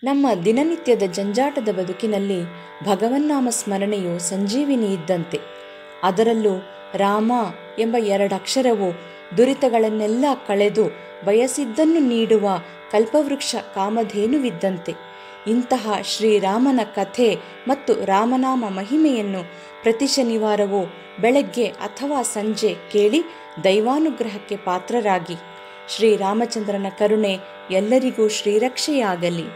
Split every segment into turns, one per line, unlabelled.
ನಮ್ಮ ದಿನನಿತ್ಯದ ಜಂಜಾಟದ ಬದುಕಿನಲ್ಲಿ ಭಗವನ್ನಾಮ ಸ್ಮರಣೆಯು ಸಂಜೀವಿನಿ ಇದ್ದಂತೆ ಅದರಲ್ಲೂ ರಾಮ ಎಂಬ ಎರಡಕ್ಷರವು ದುರಿತಗಳನ್ನೆಲ್ಲ ಕಳೆದು ಬಯಸಿದ್ದನ್ನು ನೀಡುವ ಕಲ್ಪವೃಕ್ಷ ಕಾಮಧೇನುವಿದ್ದಂತೆ ಇಂತಹ ಶ್ರೀರಾಮನ ಕಥೆ ಮತ್ತು ರಾಮನಾಮ ಮಹಿಮೆಯನ್ನು ಪ್ರತಿ ಶನಿವಾರವೂ ಬೆಳಗ್ಗೆ ಅಥವಾ ಸಂಜೆ ಕೇಳಿ ದೈವಾನುಗ್ರಹಕ್ಕೆ ಪಾತ್ರರಾಗಿ ಶ್ರೀರಾಮಚಂದ್ರನ ಕರುಣೆ ಎಲ್ಲರಿಗೂ ಶ್ರೀರಕ್ಷೆಯಾಗಲಿ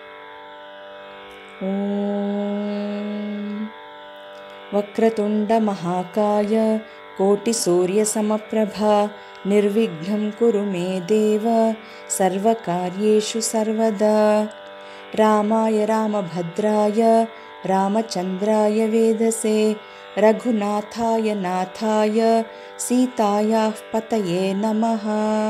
ಓಂ ವಕ್ರತುಂಡ ಮಹಾಕಾಯ ಕೋಟಿ ಸೂರ್ಯ ಸಮಪ್ರಭಾ ನಿರ್ವಿಘ್ನಂ ಕುರು ಮೇ ದೇವ ಸರ್ವಕಾರ್ಯೇಷು ಸರ್ವದಾ ರಾಮಾಯ ರಾಮಭದ್ರಾಯ ರಾಮಚಂದ್ರಾಯ ವೇದಸೆ ರಘುನಾಥಾಯ ನಾಥಾಯ ಸೀತಾಯ ಪತಯೇ ನಮಃ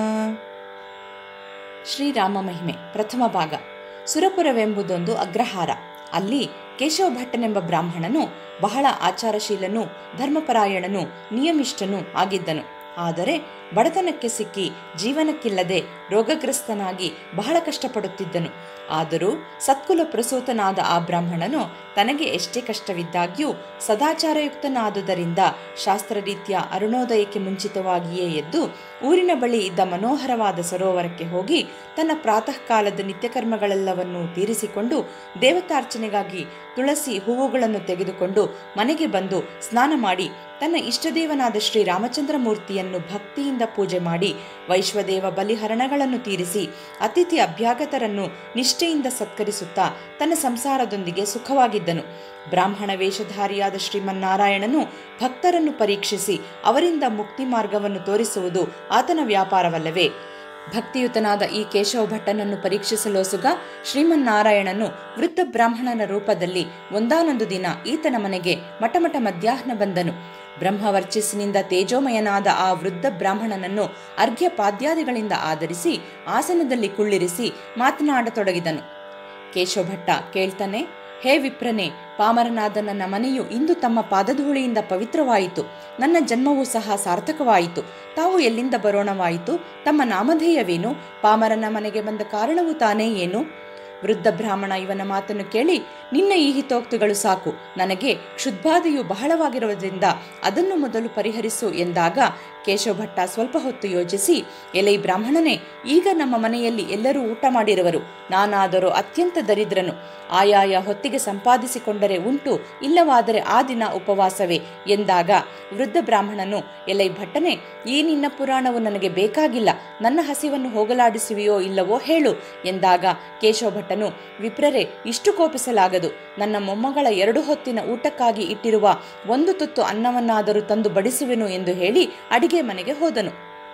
ಶ್ರೀರಾಮ ಮಹಿಮೆ ಪ್ರಥಮ ಭಾಗ ಸುರಪುರವೆಂಬುದೊಂದು ಅಗ್ರಹಾರ ಅಲ್ಲಿ ಕೇಶವ ಭಟ್ಟನೆಂಬ ಬ್ರಾಹ್ಮಣನು ಬಹಳ ಆಚಾರಶೀಲನೂ ಧರ್ಮಪರಾಯಣನೂ ನಿಯಮಿಷ್ಠನೂ ಆಗಿದ್ದನು ಆದರೆ ಬಡತನಕ್ಕೆ ಸಿಕ್ಕಿ ಜೀವನಕ್ಕಿಲ್ಲದೆ ರೋಗಗ್ರಸ್ತನಾಗಿ ಬಹಳ ಕಷ್ಟಪಡುತ್ತಿದ್ದನು ಆದರೂ ಸತ್ಕುಲ ಪ್ರಸೂತನಾದ ಆ ಬ್ರಾಹ್ಮಣನು ತನಗೆ ಎಷ್ಟೇ ಕಷ್ಟವಿದ್ದಾಗ್ಯೂ ಸದಾಚಾರಯುಕ್ತನಾದುದರಿಂದ ಶಾಸ್ತ್ರರೀತ್ಯ ಅರುಣೋದಯಕ್ಕೆ ಮುಂಚಿತವಾಗಿಯೇ ಎದ್ದು ಊರಿನ ಬಳಿ ಇದ್ದ ಮನೋಹರವಾದ ಸರೋವರಕ್ಕೆ ಹೋಗಿ ತನ್ನ ಪ್ರಾತಃ ಕಾಲದ ನಿತ್ಯಕರ್ಮಗಳೆಲ್ಲವನ್ನೂ ತೀರಿಸಿಕೊಂಡು ದೇವತಾರ್ಚನೆಗಾಗಿ ತುಳಸಿ ಹೂವುಗಳನ್ನು ತೆಗೆದುಕೊಂಡು ಮನೆಗೆ ಬಂದು ಸ್ನಾನ ಮಾಡಿ ತನ್ನ ಇಷ್ಟದೇವನಾದ ಶ್ರೀ ರಾಮಚಂದ್ರ ಮೂರ್ತಿಯನ್ನು ಭಕ್ತಿಯಿಂದ ಪೂಜೆ ಮಾಡಿ ವೈಶ್ವದೇವ ಬಲಿಹರಣಗಳನ್ನು ತೀರಿಸಿ ಅತಿಥಿ ಅಭ್ಯಾಗತರನ್ನು ನಿಷ್ಠೆಯಿಂದ ಸತ್ಕರಿಸುತ್ತಾ ತನ್ನ ಸಂಸಾರದೊಂದಿಗೆ ಸುಖವಾಗಿದ್ದನು ಬ್ರಾಹ್ಮಣ ವೇಷಧಾರಿಯಾದ ಶ್ರೀಮನ್ನಾರಾಯಣನು ಭಕ್ತರನ್ನು ಪರೀಕ್ಷಿಸಿ ಅವರಿಂದ ಮುಕ್ತಿ ಮಾರ್ಗವನ್ನು ತೋರಿಸುವುದು ಆತನ ವ್ಯಾಪಾರವಲ್ಲವೇ ಭಕ್ತಿಯುತನಾದ ಈ ಕೇಶವ ಭಟ್ಟನನ್ನು ಪರೀಕ್ಷಿಸಲೋಸುಗ ಶ್ರೀಮನ್ನಾರಾಯಣನು ವೃದ್ಧ ಬ್ರಾಹ್ಮಣನ ರೂಪದಲ್ಲಿ ಒಂದಾನೊಂದು ದಿನ ಈತನ ಮನೆಗೆ ಮಟಮಟ ಮಧ್ಯಾಹ್ನ ಬಂದನು ಬ್ರಹ್ಮವರ್ಚಸ್ಸಿನಿಂದ ತೇಜೋಮಯನಾದ ಆ ವೃದ್ಧ ಬ್ರಾಹ್ಮಣನನ್ನು ಅರ್ಘ್ಯ ಪಾದ್ಯಾದಿಗಳಿಂದ ಆಧರಿಸಿ ಆಸನದಲ್ಲಿ ಕುಳ್ಳಿರಿಸಿ ಮಾತನಾಡತೊಡಗಿದನು ಕೇಶವ ಭಟ್ಟ ಕೇಳ್ತಾನೆ ಹೇ ವಿಪ್ರನೆ ಪಾಮರನಾದ ನನ್ನ ಮನೆಯು ಇಂದು ತಮ್ಮ ಪಾದಧೂಳಿಯಿಂದ ಪವಿತ್ರವಾಯಿತು ನನ್ನ ಜನ್ಮವೂ ಸಹ ಸಾರ್ಥಕವಾಯಿತು ತಾವು ಎಲ್ಲಿಂದ ಬರೋಣವಾಯಿತು ತಮ್ಮ ನಾಮಧೇಯವೇನು ಪಾಮರನ ಮನೆಗೆ ಬಂದ ಕಾರಣವು ತಾನೇ ಏನು ವೃದ್ಧ ಬ್ರಾಹ್ಮಣ ಇವನ ಮಾತನ್ನು ಕೇಳಿ ನಿನ್ನ ಈ ಹಿತೋಕ್ತಿಗಳು ಸಾಕು ನನಗೆ ಕ್ಷುದ್ಬಾಧೆಯು ಬಹಳವಾಗಿರುವುದರಿಂದ ಅದನ್ನು ಮೊದಲು ಪರಿಹರಿಸು ಎಂದಾಗ ಕೇಶವ ಭಟ್ಟ ಸ್ವಲ್ಪ ಹೊತ್ತು ಯೋಚಿಸಿ ಎಲೈ ಬ್ರಾಹ್ಮಣನೇ ಈಗ ನಮ್ಮ ಮನೆಯಲ್ಲಿ ಎಲ್ಲರೂ ಊಟ ಮಾಡಿರುವರು ನಾನಾದರೂ ಅತ್ಯಂತ ದರಿದ್ರನು ಆಯಾಯ ಹೊತ್ತಿಗೆ ಸಂಪಾದಿಸಿಕೊಂಡರೆ ಉಂಟು ಇಲ್ಲವಾದರೆ ಆ ದಿನ ಉಪವಾಸವೇ ಎಂದಾಗ ವೃದ್ಧ ಬ್ರಾಹ್ಮಣನು ಎಲೈ ಭಟ್ಟನೆ ಈ ನಿನ್ನ ಪುರಾಣವು ನನಗೆ ಬೇಕಾಗಿಲ್ಲ ನನ್ನ ಹಸಿವನ್ನು ಹೋಗಲಾಡಿಸುವೆಯೋ ಇಲ್ಲವೋ ಹೇಳು ಎಂದಾಗ ಕೇಶವ ಭಟ್ಟನು ವಿಪ್ರರೆ ಇಷ್ಟು ಕೋಪಿಸಲಾಗದು ನನ್ನ ಮೊಮ್ಮಗಳ ಎರಡು ಹೊತ್ತಿನ ಊಟಕ್ಕಾಗಿ ಇಟ್ಟಿರುವ ಒಂದು ತುತ್ತು ಅನ್ನವನ್ನಾದರೂ ತಂದು ಬಡಿಸುವೆನು ಎಂದು ಹೇಳಿ ಅಡಿಗೆ ಮನೆಗೆ ಹೋದನು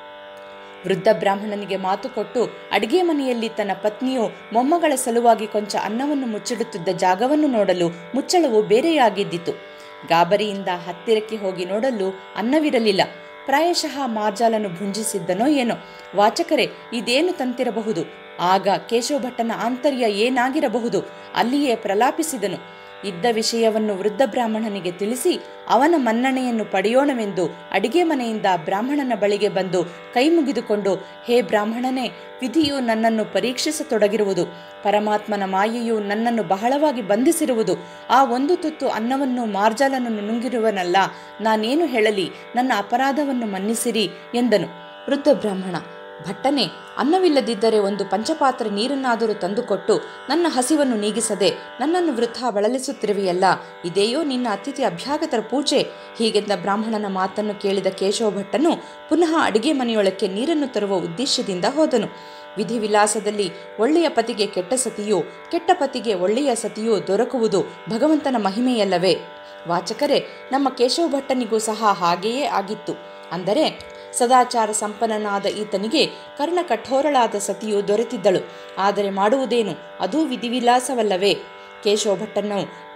ವೃದ್ಧ ಬ್ರಾಹ್ಮಣನಿಗೆ ಮಾತು ಕೊಟ್ಟು ಅಡಿಗೆ ಮನೆಯಲ್ಲಿ ತನ್ನ ಪತ್ನಿಯು ಮೊಮ್ಮಗಳ ಸಲುವಾಗಿ ಕೊಂಚ ಅನ್ನವನ್ನು ಮುಚ್ಚಿಡುತ್ತಿದ್ದ ಜಾಗವನ್ನು ನೋಡಲು ಮುಚ್ಚಳವು ಬೇರೆಯಾಗಿದ್ದಿತು ಗಾಬರಿಯಿಂದ ಹತ್ತಿರಕ್ಕೆ ಹೋಗಿ ನೋಡಲು ಅನ್ನವಿರಲಿಲ್ಲ ಪ್ರಾಯಶಃ ಮಾರ್ಜಾಲನು ಭುಂಜಿಸಿದ್ದನೋ ಏನೋ ವಾಚಕರೇ ಇದೇನು ತಂತಿರಬಹುದು ಆಗ ಕೇಶವ ಭಟ್ಟನ ಆಂತರ್ಯ ಏನಾಗಿರಬಹುದು ಅಲ್ಲಿಯೇ ಪ್ರಲಾಪಿಸಿದನು ಇದ್ದ ವಿಷಯವನ್ನು ವೃದ್ಧ ಬ್ರಾಹ್ಮಣನಿಗೆ ತಿಳಿಸಿ ಅವನ ಮನ್ನಣೆಯನ್ನು ಪಡೆಯೋಣವೆಂದು ಅಡಿಗೆ ಮನೆಯಿಂದ ಬ್ರಾಹ್ಮಣನ ಬಳಿಗೆ ಬಂದು ಕೈ ಮುಗಿದುಕೊಂಡು ಹೇ ಬ್ರಾಹ್ಮಣನೇ ವಿಧಿಯು ನನ್ನನ್ನು ಪರೀಕ್ಷಿಸತೊಡಗಿರುವುದು ಪರಮಾತ್ಮನ ಮಾಯೆಯು ನನ್ನನ್ನು ಬಹಳವಾಗಿ ಬಂಧಿಸಿರುವುದು ಆ ಒಂದು ತುತ್ತು ಅನ್ನವನ್ನು ಮಾರ್ಜಾಲನನ್ನು ನುಂಗಿರುವನಲ್ಲ ನಾನೇನು ಹೇಳಲಿ ನನ್ನ ಅಪರಾಧವನ್ನು ಮನ್ನಿಸಿರಿ ಎಂದನು ವೃದ್ಧ ಬ್ರಾಹ್ಮಣ ಭಟ್ಟನೆ ಅನ್ನವಿಲ್ಲದಿದ್ದರೆ ಒಂದು ಪಂಚಪಾತ್ರೆ ನೀರನ್ನಾದರೂ ತಂದುಕೊಟ್ಟು ನನ್ನ ಹಸಿವನ್ನು ನೀಗಿಸದೆ ನನ್ನನ್ನು ವೃಥಾ ಬಳಲಿಸುತ್ತಿರುವೆಯಲ್ಲ ಇದೇಯೋ ನಿನ್ನ ಅತಿಥಿ ಅಭ್ಯಾಗತರ ಪೂಜೆ ಹೀಗೆಂದ ಬ್ರಾಹ್ಮಣನ ಮಾತನ್ನು ಕೇಳಿದ ಕೇಶವ ಭಟ್ಟನು ಪುನಃ ಅಡಿಗೆ ಮನೆಯೊಳಕ್ಕೆ ನೀರನ್ನು ತರುವ ಉದ್ದೇಶದಿಂದ ಹೋದನು ವಿಧಿವಿಲಾಸದಲ್ಲಿ ಒಳ್ಳೆಯ ಪತಿಗೆ ಕೆಟ್ಟ ಸತಿಯೂ ಕೆಟ್ಟ ಪತಿಗೆ ಒಳ್ಳೆಯ ಸತಿಯೂ ದೊರಕುವುದು ಭಗವಂತನ ಮಹಿಮೆಯಲ್ಲವೇ ವಾಚಕರೇ ನಮ್ಮ ಕೇಶವ ಭಟ್ಟನಿಗೂ ಸಹ ಹಾಗೆಯೇ ಆಗಿತ್ತು ಅಂದರೆ ಸದಾಚಾರ ಸಂಪನ್ನನಾದ ಈತನಿಗೆ ಕರ್ಣ ಕಠೋರಳಾದ ಸತಿಯು ದೊರೆತಿದ್ದಳು ಆದರೆ ಮಾಡುವುದೇನು ಅದೂ ವಿಧಿವಿಲಾಸವಲ್ಲವೇ ಕೇಶವ ಭಟ್ಟನು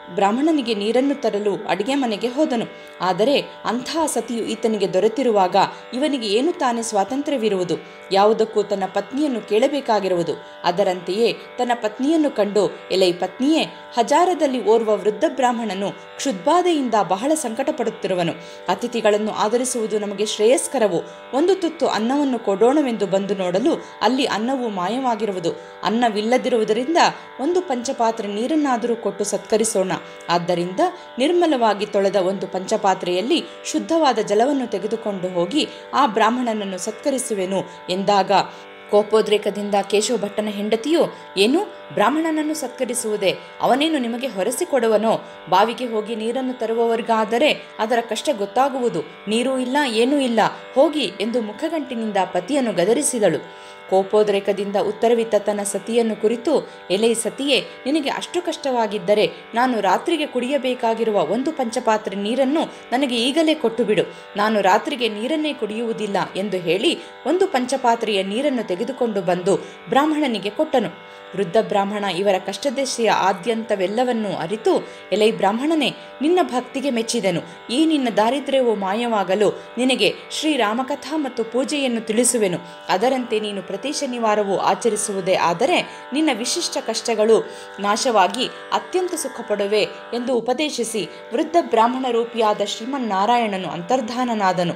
ಬ್ರಾಹ್ಮಣನಿಗೆ ನೀರನ್ನು ತರಲು ಅಡಿಗೆ ಮನೆಗೆ ಹೋದನು ಆದರೆ ಅಂತಹ ಸತಿಯು ಈತನಿಗೆ ದೊರೆತಿರುವಾಗ ಇವನಿಗೆ ಏನು ತಾನೇ ಸ್ವಾತಂತ್ರ್ಯವಿರುವುದು ಯಾವುದಕ್ಕೂ ತನ್ನ ಪತ್ನಿಯನ್ನು ಕೇಳಬೇಕಾಗಿರುವುದು ಅದರಂತೆಯೇ ತನ್ನ ಪತ್ನಿಯನ್ನು ಕಂಡು ಎಲೈ ಪತ್ನಿಯೇ ಹಜಾರದಲ್ಲಿ ಓರ್ವ ವೃದ್ಧ ಬ್ರಾಹ್ಮಣನು ಕ್ಷುದ್ಬಾಧೆಯಿಂದ ಬಹಳ ಸಂಕಟ ಪಡುತ್ತಿರುವನು ಅತಿಥಿಗಳನ್ನು ಆಧರಿಸುವುದು ನಮಗೆ ಶ್ರೇಯಸ್ಕರವು ಒಂದು ತುತ್ತು ಅನ್ನವನ್ನು ಕೊಡೋಣವೆಂದು ಬಂದು ನೋಡಲು ಅಲ್ಲಿ ಅನ್ನವು ಮಾಯವಾಗಿರುವುದು ಅನ್ನವಿಲ್ಲದಿರುವುದರಿಂದ ಒಂದು ಪಂಚಪಾತ್ರೆ ನೀರನ್ನಾದರೂ ಕೊಟ್ಟು ಸತ್ಕರಿಸೋಣ ಆದ್ದರಿಂದ ನಿರ್ಮಲವಾಗಿ ತೊಳೆದ ಒಂದು ಪಂಚಪಾತ್ರೆಯಲ್ಲಿ ಶುದ್ಧವಾದ ಜಲವನ್ನು ತೆಗೆದುಕೊಂಡು ಹೋಗಿ ಆ ಬ್ರಾಹ್ಮಣನನ್ನು ಸತ್ಕರಿಸುವೆನು ಎಂದಾಗ ಕೋಪೋದ್ರೇಕದಿಂದ ಕೇಶವ ಭಟ್ಟನ ಹೆಂಡತಿಯು ಏನು ಬ್ರಾಹ್ಮಣನನ್ನು ಸತ್ಕರಿಸುವುದೇ ಅವನೇನು ನಿಮಗೆ ಹೊರಸಿಕೊಡುವನೋ ಬಾವಿಗೆ ಹೋಗಿ ನೀರನ್ನು ತರುವವರಿಗಾದರೆ ಅದರ ಕಷ್ಟ ಗೊತ್ತಾಗುವುದು ನೀರೂ ಇಲ್ಲ ಏನೂ ಇಲ್ಲ ಹೋಗಿ ಎಂದು ಮುಖಗಂಟಿನಿಂದ ಪತಿಯನ್ನು ಗದರಿಸಿದಳು ಕೋಪೋದ್ರೇಕದಿಂದ ಉತ್ತರವಿತ್ತ ತನ್ನ ಸತಿಯನ್ನು ಕುರಿತು ಎಲೆ ಸತಿಯೇ ನಿನಗೆ ಅಷ್ಟು ಕಷ್ಟವಾಗಿದ್ದರೆ ನಾನು ರಾತ್ರಿಗೆ ಕುಡಿಯಬೇಕಾಗಿರುವ ಒಂದು ಪಂಚಪಾತ್ರೆ ನೀರನ್ನು ನನಗೆ ಈಗಲೇ ಕೊಟ್ಟು ಬಿಡು ನಾನು ರಾತ್ರಿಗೆ ನೀರನ್ನೇ ಕುಡಿಯುವುದಿಲ್ಲ ಎಂದು ಹೇಳಿ ಒಂದು ಪಂಚಪಾತ್ರೆಯ ನೀರನ್ನು ತೆಗೆದುಕೊಂಡು ಬಂದು ಬ್ರಾಹ್ಮಣನಿಗೆ ಕೊಟ್ಟನು ವೃದ್ಧ ಬ್ರಾಹ್ಮಣ ಇವರ ಕಷ್ಟದಶೆಯ ಆದ್ಯಂತವೆಲ್ಲವನ್ನೂ ಅರಿತು ಎಲೈ ಬ್ರಾಹ್ಮಣನೇ ನಿನ್ನ ಭಕ್ತಿಗೆ ಮೆಚ್ಚಿದನು ಈ ನಿನ್ನ ದಾರಿದ್ರ್ಯವು ಮಾಯವಾಗಲು ನಿನಗೆ ಶ್ರೀರಾಮಕಥಾ ಮತ್ತು ಪೂಜೆಯನ್ನು ತಿಳಿಸುವೆನು ಅದರಂತೆ ನೀನು ಪ್ರತಿ ಶನಿವಾರವೂ ಆಚರಿಸುವುದೇ ಆದರೆ ನಿನ್ನ ವಿಶಿಷ್ಟ ಕಷ್ಟಗಳು ನಾಶವಾಗಿ ಅತ್ಯಂತ ಸುಖಪಡುವೆ ಎಂದು ಉಪದೇಶಿಸಿ ವೃದ್ಧ ಬ್ರಾಹ್ಮಣ ರೂಪಿಯಾದ ಶ್ರೀಮನ್ನಾರಾಯಣನು ಅಂತರ್ಧಾನನಾದನು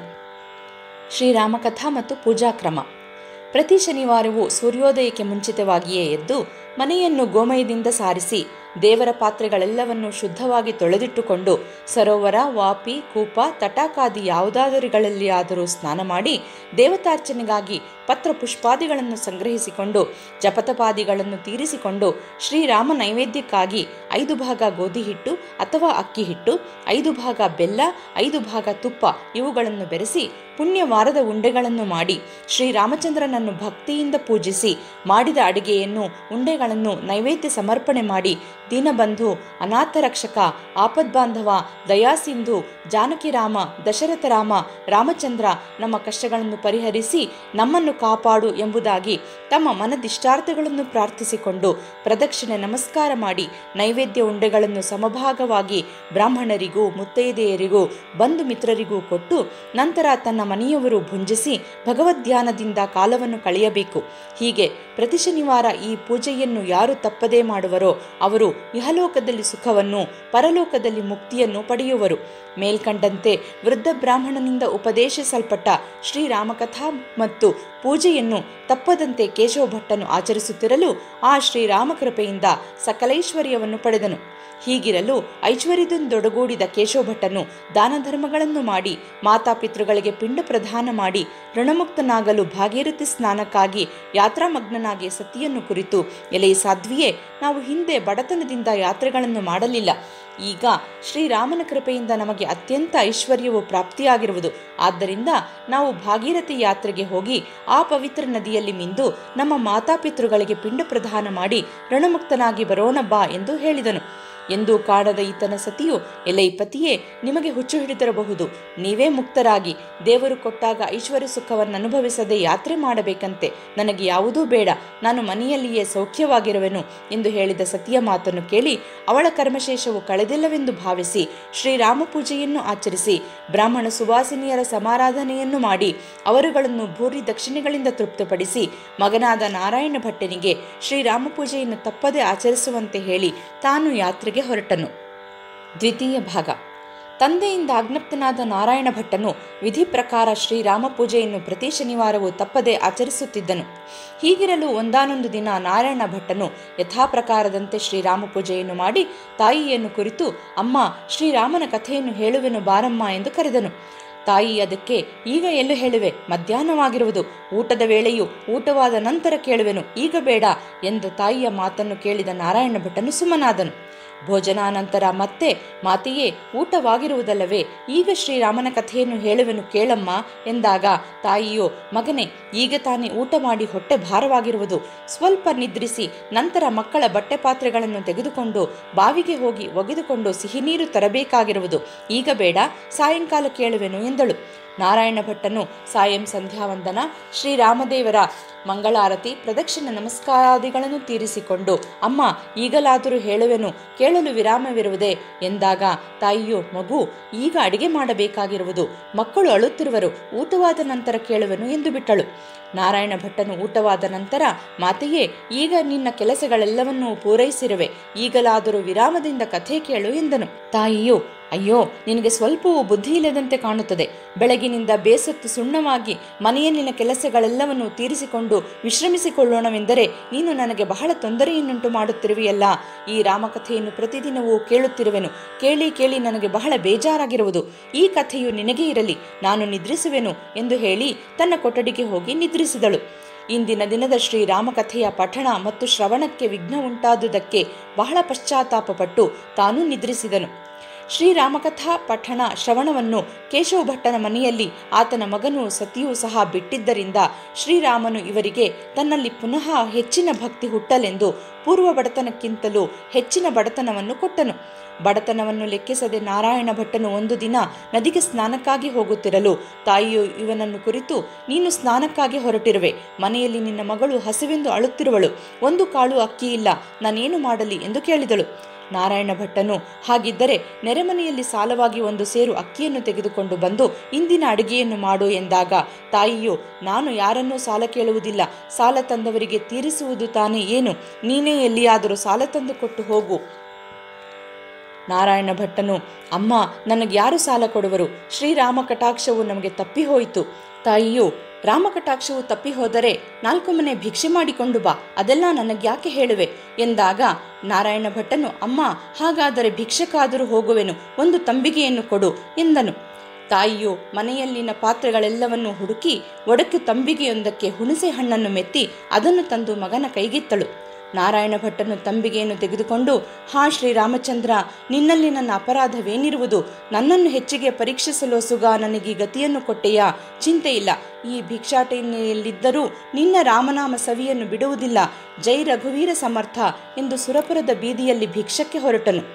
ಶ್ರೀರಾಮಕಥಾ ಮತ್ತು ಪೂಜಾಕ್ರಮ ಪ್ರತಿ ಶನಿವಾರವೂ ಸೂರ್ಯೋದಯಕ್ಕೆ ಮುಂಚಿತವಾಗಿಯೇ ಎದ್ದು ಮನೆಯನ್ನು ಗೋಮಯದಿಂದ ಸಾರಿಸಿ ದೇವರ ಪಾತ್ರೆಗಳೆಲ್ಲವನ್ನು ಶುದ್ಧವಾಗಿ ತೊಳೆದಿಟ್ಟುಕೊಂಡು ಸರೋವರ ವಾಪಿ ಕೂಪ ತಟಾಕಾದಿ ಯಾವುದಾದರುಗಳಲ್ಲಿ ಆದರೂ ಸ್ನಾನ ಮಾಡಿ ದೇವತಾರ್ಚನೆಗಾಗಿ ಪತ್ರ ಪುಷ್ಪಾದಿಗಳನ್ನು ಸಂಗ್ರಹಿಸಿಕೊಂಡು ಜಪತಪಾದಿಗಳನ್ನು ತೀರಿಸಿಕೊಂಡು ಶ್ರೀರಾಮ ನೈವೇದ್ಯಕ್ಕಾಗಿ ಐದು ಭಾಗ ಗೋಧಿ ಹಿಟ್ಟು ಅಥವಾ ಅಕ್ಕಿ ಹಿಟ್ಟು ಐದು ಭಾಗ ಬೆಲ್ಲ ಐದು ಭಾಗ ತುಪ್ಪ ಇವುಗಳನ್ನು ಬೆರೆಸಿ ಪುಣ್ಯವಾರದ ಉಂಡೆಗಳನ್ನು ಮಾಡಿ ಶ್ರೀರಾಮಚಂದ್ರನನ್ನು ಭಕ್ತಿಯಿಂದ ಪೂಜಿಸಿ ಮಾಡಿದ ಅಡಿಗೆಯನ್ನು ಉಂಡೆಗಳನ್ನು ನೈವೇದ್ಯ ಸಮರ್ಪಣೆ ಮಾಡಿ ದೀನಬಂಧು ಅನಾಥ ರಕ್ಷಕ ಆಪದ್ಬಾಂಧವ ದಯಾಸಿಂಧು ಜಾನಕಿರಾಮ ದಶರಥ ರಾಮ ರಾಮಚಂದ್ರ ನಮ್ಮ ಕಷ್ಟಗಳನ್ನು ಪರಿಹರಿಸಿ ನಮ್ಮನ್ನು ಕಾಪಾಡು ಎಂಬುದಾಗಿ ತಮ್ಮ ಮನದಿಷ್ಟಾರ್ಥಗಳನ್ನು ಪ್ರಾರ್ಥಿಸಿಕೊಂಡು ಪ್ರದಕ್ಷಿಣೆ ನಮಸ್ಕಾರ ಮಾಡಿ ನೈವೇದ್ಯ ಉಂಡೆಗಳನ್ನು ಸಮಭಾಗವಾಗಿ ಬ್ರಾಹ್ಮಣರಿಗೂ ಮುತ್ತೈದೆಯರಿಗೂ ಬಂಧು ಮಿತ್ರರಿಗೂ ಕೊಟ್ಟು ನಂತರ ತನ್ನ ಮನೆಯವರು ಭುಂಜಿಸಿ ಭಗವದ್ಧ್ಯಾನದಿಂದ ಕಾಲವನ್ನು ಕಳೆಯಬೇಕು ಹೀಗೆ ಪ್ರತಿ ಶನಿವಾರ ಈ ಪೂಜೆಯನ್ನು ಯಾರು ತಪ್ಪದೇ ಮಾಡುವರೋ ಅವರು ಇಹಲೋಕದಲ್ಲಿ ಸುಖವನ್ನು ಪರಲೋಕದಲ್ಲಿ ಮುಕ್ತಿಯನ್ನು ಪಡೆಯುವರು ಮೇಲ್ಕಂಡಂತೆ ವೃದ್ಧ ಬ್ರಾಹ್ಮಣನಿಂದ ಉಪದೇಶಿಸಲ್ಪಟ್ಟ ಶ್ರೀರಾಮಕಥಾ ಮತ್ತು ಪೂಜೆಯನ್ನು ತಪ್ಪದಂತೆ ಕೇಶವ ಭಟ್ಟನು ಆಚರಿಸುತ್ತಿರಲು ಆ ಶ್ರೀರಾಮ ಕೃಪೆಯಿಂದ ಸಕಲೈಶ್ವರ್ಯವನ್ನು ಪಡೆದನು ಹೀಗಿರಲು ಐಶ್ವರ್ಯದಿಂದೊಡಗೂಡಿದ ಕೇಶವ ಭಟ್ಟನು ದಾನ ಧರ್ಮಗಳನ್ನು ಮಾಡಿ ಮಾತಾಪಿತೃಗಳಿಗೆ ಪಿಂಡ ಪ್ರದಾನ ಮಾಡಿ ಋಣಮುಕ್ತನಾಗಲು ಭಾಗೀರಥಿ ಸ್ನಾನಕ್ಕಾಗಿ ಯಾತ್ರಾಮಗ್ನನಾಗಿ ಸತಿಯನ್ನು ಕುರಿತು ಎಲೆ ಸಾಧ್ವಿಯೇ ನಾವು ಹಿಂದೆ ಬಡತನದಿಂದ ಯಾತ್ರೆಗಳನ್ನು ಮಾಡಲಿಲ್ಲ ಈಗ ಶ್ರೀರಾಮನ ಕೃಪೆಯಿಂದ ನಮಗೆ ಅತ್ಯಂತ ಐಶ್ವರ್ಯವು ಪ್ರಾಪ್ತಿಯಾಗಿರುವುದು ಆದ್ದರಿಂದ ನಾವು ಭಾಗೀರಥಿ ಯಾತ್ರೆಗೆ ಹೋಗಿ ಆ ಪವಿತ್ರ ನದಿಯಲ್ಲಿ ಮಿಂದು ನಮ್ಮ ಮಾತಾಪಿತೃಗಳಿಗೆ ಪಿಂಡ ಪ್ರದಾನ ಮಾಡಿ ಋಣಮುಕ್ತನಾಗಿ ಬರೋಣ ಬಾ ಎಂದು ಹೇಳಿದನು ಎಂದು ಕಾಡದ ಈತನ ಸತಿಯು ಎಲೈ ಪತಿಯೇ ನಿಮಗೆ ಹುಚ್ಚು ಹಿಡಿದಿರಬಹುದು ನೀವೇ ಮುಕ್ತರಾಗಿ ದೇವರು ಕೊಟ್ಟಾಗ ಐಶ್ವರ್ಯ ಸುಖವನ್ನು ಅನುಭವಿಸದೆ ಯಾತ್ರೆ ಮಾಡಬೇಕಂತೆ ನನಗೆ ಯಾವುದೂ ಬೇಡ ನಾನು ಮನೆಯಲ್ಲಿಯೇ ಸೌಖ್ಯವಾಗಿರುವೆನು ಎಂದು ಹೇಳಿದ ಸತಿಯ ಮಾತನ್ನು ಕೇಳಿ ಅವಳ ಕರ್ಮಶೇಷವು ಕಳೆದಿಲ್ಲವೆಂದು ಭಾವಿಸಿ ಶ್ರೀರಾಮ ಪೂಜೆಯನ್ನು ಆಚರಿಸಿ ಬ್ರಾಹ್ಮಣ ಸುವಾಸಿನಿಯರ ಸಮಾರಾಧನೆಯನ್ನು ಮಾಡಿ ಅವರುಗಳನ್ನು ಭೂರಿ ದಕ್ಷಿಣೆಗಳಿಂದ ತೃಪ್ತಿಪಡಿಸಿ ಮಗನಾದ ನಾರಾಯಣ ಭಟ್ಟನಿಗೆ ಶ್ರೀರಾಮ ಪೂಜೆಯನ್ನು ತಪ್ಪದೆ ಆಚರಿಸುವಂತೆ ಹೇಳಿ ತಾನು ಯಾತ್ರೆಗೆ ಹೊರಟನು ದ್ವಿತೀಯ ಭಾಗ ತಂದೆಯಿಂದ ಆಜ್ಞಪ್ತನಾದ ನಾರಾಯಣ ಭಟ್ಟನು ವಿಧಿ ಪ್ರಕಾರ ಶ್ರೀರಾಮ ಪೂಜೆಯನ್ನು ಪ್ರತಿ ಶನಿವಾರವೂ ತಪ್ಪದೆ ಆಚರಿಸುತ್ತಿದ್ದನು ಹೀಗಿರಲು ಒಂದಾನೊಂದು ದಿನ ನಾರಾಯಣ ಭಟ್ಟನು ಯಥಾಪ್ರಕಾರದಂತೆ ಶ್ರೀರಾಮ ಪೂಜೆಯನ್ನು ಮಾಡಿ ತಾಯಿಯನ್ನು ಕುರಿತು ಅಮ್ಮ ಶ್ರೀರಾಮನ ಕಥೆಯನ್ನು ಹೇಳುವೆನು ಬಾರಮ್ಮ ಎಂದು ಕರೆದನು ತಾಯಿ ಅದಕ್ಕೆ ಈಗ ಎಲ್ಲೂ ಹೇಳುವೆ ಮಧ್ಯಾಹ್ನವಾಗಿರುವುದು ಊಟದ ವೇಳೆಯು ಊಟವಾದ ನಂತರ ಕೇಳುವೆನು ಈಗ ಬೇಡ ಎಂದ ತಾಯಿಯ ಮಾತನ್ನು ಕೇಳಿದ ನಾರಾಯಣ ಭಟ್ಟನು ಸುಮ್ಮನಾದನು ಭೋಜನಾನಂತರ ಮತ್ತೆ ಮಾತೆಯೇ ಊಟವಾಗಿರುವುದಲ್ಲವೇ ಈಗ ಶ್ರೀರಾಮನ ಕಥೆಯನ್ನು ಹೇಳುವೆನು ಕೇಳಮ್ಮ ಎಂದಾಗ ತಾಯಿಯು ಮಗನೇ ಈಗ ತಾನೇ ಊಟ ಮಾಡಿ ಹೊಟ್ಟೆ ಭಾರವಾಗಿರುವುದು ಸ್ವಲ್ಪ ನಿದ್ರಿಸಿ ನಂತರ ಮಕ್ಕಳ ಬಟ್ಟೆ ಪಾತ್ರೆಗಳನ್ನು ತೆಗೆದುಕೊಂಡು ಬಾವಿಗೆ ಹೋಗಿ ಒಗೆದುಕೊಂಡು ಸಿಹಿ ನೀರು ತರಬೇಕಾಗಿರುವುದು ಈಗ ಬೇಡ ಸಾಯಂಕಾಲ ಕೇಳುವೆನು ಎಂದಳು ನಾರಾಯಣ ಭಟ್ಟನು ಸಾಯಂ ಸಂಧ್ಯಾವಂದನ ಶ್ರೀರಾಮದೇವರ ಮಂಗಳಾರತಿ ಪ್ರದಕ್ಷಿಣ ನಮಸ್ಕಾರಾದಿಗಳನ್ನು ತೀರಿಸಿಕೊಂಡು ಅಮ್ಮ ಈಗಲಾದರೂ ಹೇಳುವೆನು ಕೇಳಲು ವಿರಾಮವಿರುವುದೇ ಎಂದಾಗ ತಾಯಿಯು ಮಗು ಈಗ ಅಡಿಗೆ ಮಾಡಬೇಕಾಗಿರುವುದು ಮಕ್ಕಳು ಅಳುತ್ತಿರುವರು ಊಟವಾದ ನಂತರ ಕೇಳುವೆನು ಎಂದು ಬಿಟ್ಟಳು ನಾರಾಯಣ ಭಟ್ಟನು ಊಟವಾದ ನಂತರ ಮಾತೆಯೇ ಈಗ ನಿನ್ನ ಕೆಲಸಗಳೆಲ್ಲವನ್ನೂ ಪೂರೈಸಿರುವೆ ಈಗಲಾದರೂ ವಿರಾಮದಿಂದ ಕಥೆ ಕೇಳು ಎಂದನು ತಾಯಿಯು ಅಯ್ಯೋ ನಿನಗೆ ಸ್ವಲ್ಪವೂ ಬುದ್ಧಿ ಇಲ್ಲದಂತೆ ಕಾಣುತ್ತದೆ ಬೆಳಗಿನಿಂದ ಬೇಸತ್ತು ಸುಣ್ಣವಾಗಿ ಮನೆಯಲ್ಲಿನ ಕೆಲಸಗಳೆಲ್ಲವನ್ನು ತೀರಿಸಿಕೊಂಡು ವಿಶ್ರಮಿಸಿಕೊಳ್ಳೋಣವೆಂದರೆ ನೀನು ನನಗೆ ಬಹಳ ತೊಂದರೆಯನ್ನುಂಟು ಮಾಡುತ್ತಿರುವೆಯಲ್ಲ ಈ ರಾಮಕಥೆಯನ್ನು ಪ್ರತಿದಿನವೂ ಕೇಳುತ್ತಿರುವೆನು ಕೇಳಿ ಕೇಳಿ ನನಗೆ ಬಹಳ ಬೇಜಾರಾಗಿರುವುದು ಈ ಕಥೆಯು ನಿನಗೇ ಇರಲಿ ನಾನು ನಿದ್ರಿಸುವೆನು ಎಂದು ಹೇಳಿ ತನ್ನ ಕೊಠಡಿಗೆ ಹೋಗಿ ನಿದ್ರಿಸಿದಳು ಇಂದಿನ ದಿನದ ಶ್ರೀರಾಮಕಥೆಯ ಪಠಣ ಮತ್ತು ಶ್ರವಣಕ್ಕೆ ವಿಘ್ನ ಉಂಟಾದುದಕ್ಕೆ ಬಹಳ ಪಶ್ಚಾತ್ತಾಪಪಟ್ಟು ತಾನೂ ನಿದ್ರಿಸಿದನು ಶ್ರೀರಾಮಕಥಾ ಪಠಣ ಶ್ರವಣವನ್ನು ಕೇಶವ ಭಟ್ಟನ ಮನೆಯಲ್ಲಿ ಆತನ ಮಗನು ಸತಿಯೂ ಸಹ ಬಿಟ್ಟಿದ್ದರಿಂದ ಶ್ರೀರಾಮನು ಇವರಿಗೆ ತನ್ನಲ್ಲಿ ಪುನಃ ಹೆಚ್ಚಿನ ಭಕ್ತಿ ಹುಟ್ಟಲೆಂದು ಪೂರ್ವ ಬಡತನಕ್ಕಿಂತಲೂ ಹೆಚ್ಚಿನ ಬಡತನವನ್ನು ಕೊಟ್ಟನು ಬಡತನವನ್ನು ಲೆಕ್ಕಿಸದೆ ನಾರಾಯಣ ಭಟ್ಟನು ಒಂದು ದಿನ ನದಿಗೆ ಸ್ನಾನಕ್ಕಾಗಿ ಹೋಗುತ್ತಿರಲು ತಾಯಿಯು ಇವನನ್ನು ಕುರಿತು ನೀನು ಸ್ನಾನಕ್ಕಾಗಿ ಹೊರಟಿರುವೆ ಮನೆಯಲ್ಲಿ ನಿನ್ನ ಮಗಳು ಹಸಿವೆಂದು ಅಳುತ್ತಿರುವಳು ಒಂದು ಕಾಳು ಅಕ್ಕಿ ಇಲ್ಲ ನಾನೇನು ಮಾಡಲಿ ಎಂದು ಕೇಳಿದಳು ನಾರಾಯಣ ಭಟ್ಟನು ಹಾಗಿದ್ದರೆ ನೆರೆಮನೆಯಲ್ಲಿ ಸಾಲವಾಗಿ ಒಂದು ಸೇರು ಅಕ್ಕಿಯನ್ನು ತೆಗೆದುಕೊಂಡು ಬಂದು ಇಂದಿನ ಅಡುಗೆಯನ್ನು ಮಾಡು ಎಂದಾಗ ತಾಯಿಯು ನಾನು ಯಾರನ್ನೂ ಸಾಲ ಕೇಳುವುದಿಲ್ಲ ಸಾಲ ತಂದವರಿಗೆ ತೀರಿಸುವುದು ತಾನೇ ಏನು ನೀನೇ ಎಲ್ಲಿಯಾದರೂ ಸಾಲ ತಂದು ಕೊಟ್ಟು ಹೋಗು ನಾರಾಯಣ ಭಟ್ಟನು ಅಮ್ಮ ನನಗೆ ಯಾರು ಸಾಲ ಕೊಡುವರು ಶ್ರೀರಾಮ ಕಟಾಕ್ಷವು ನಮಗೆ ತಪ್ಪಿ ಹೋಯಿತು ತಾಯಿಯು ರಾಮ ಕಟಾಕ್ಷವು ತಪ್ಪಿ ಹೋದರೆ ನಾಲ್ಕು ಮನೆ ಭಿಕ್ಷೆ ಮಾಡಿಕೊಂಡು ಬಾ ಅದೆಲ್ಲ ನನಗ್ಯಾಕೆ ಹೇಳುವೆ ಎಂದಾಗ ನಾರಾಯಣ ಭಟ್ಟನು ಅಮ್ಮ ಹಾಗಾದರೆ ಭಿಕ್ಷಕ್ಕಾದರೂ ಹೋಗುವೆನು ಒಂದು ತಂಬಿಗೆಯನ್ನು ಕೊಡು ಎಂದನು ತಾಯಿಯು ಮನೆಯಲ್ಲಿನ ಪಾತ್ರೆಗಳೆಲ್ಲವನ್ನು ಹುಡುಕಿ ಒಡಕು ತಂಬಿಗೆಯೊಂದಕ್ಕೆ ಹುಣಸೆ ಹಣ್ಣನ್ನು ಮೆತ್ತಿ ಅದನ್ನು ತಂದು ಮಗನ ಕೈಗಿತ್ತಳು ನಾರಾಯಣ ಭಟ್ಟನು ತಂಬಿಗೆಯನ್ನು ತೆಗೆದುಕೊಂಡು ಹಾ ಶ್ರೀರಾಮಚಂದ್ರ ನಿನ್ನಲ್ಲಿ ನನ್ನ ಅಪರಾಧವೇನಿರುವುದು ನನ್ನನ್ನು ಹೆಚ್ಚಿಗೆ ಪರೀಕ್ಷಿಸಲು ಸುಗ ನನಗೆ ಈ ಗತಿಯನ್ನು ಕೊಟ್ಟೆಯಾ ಚಿಂತೆ ಇಲ್ಲ ಈ ಭಿಕ್ಷಾಟನೆಯಲ್ಲಿದ್ದರೂ ನಿನ್ನ ರಾಮನಾಮ ಸವಿಯನ್ನು ಬಿಡುವುದಿಲ್ಲ ಜೈ ರಘುವೀರ ಸಮರ್ಥ ಎಂದು ಸುರಪುರದ ಬೀದಿಯಲ್ಲಿ ಭಿಕ್ಷಕ್ಕೆ ಹೊರಟನು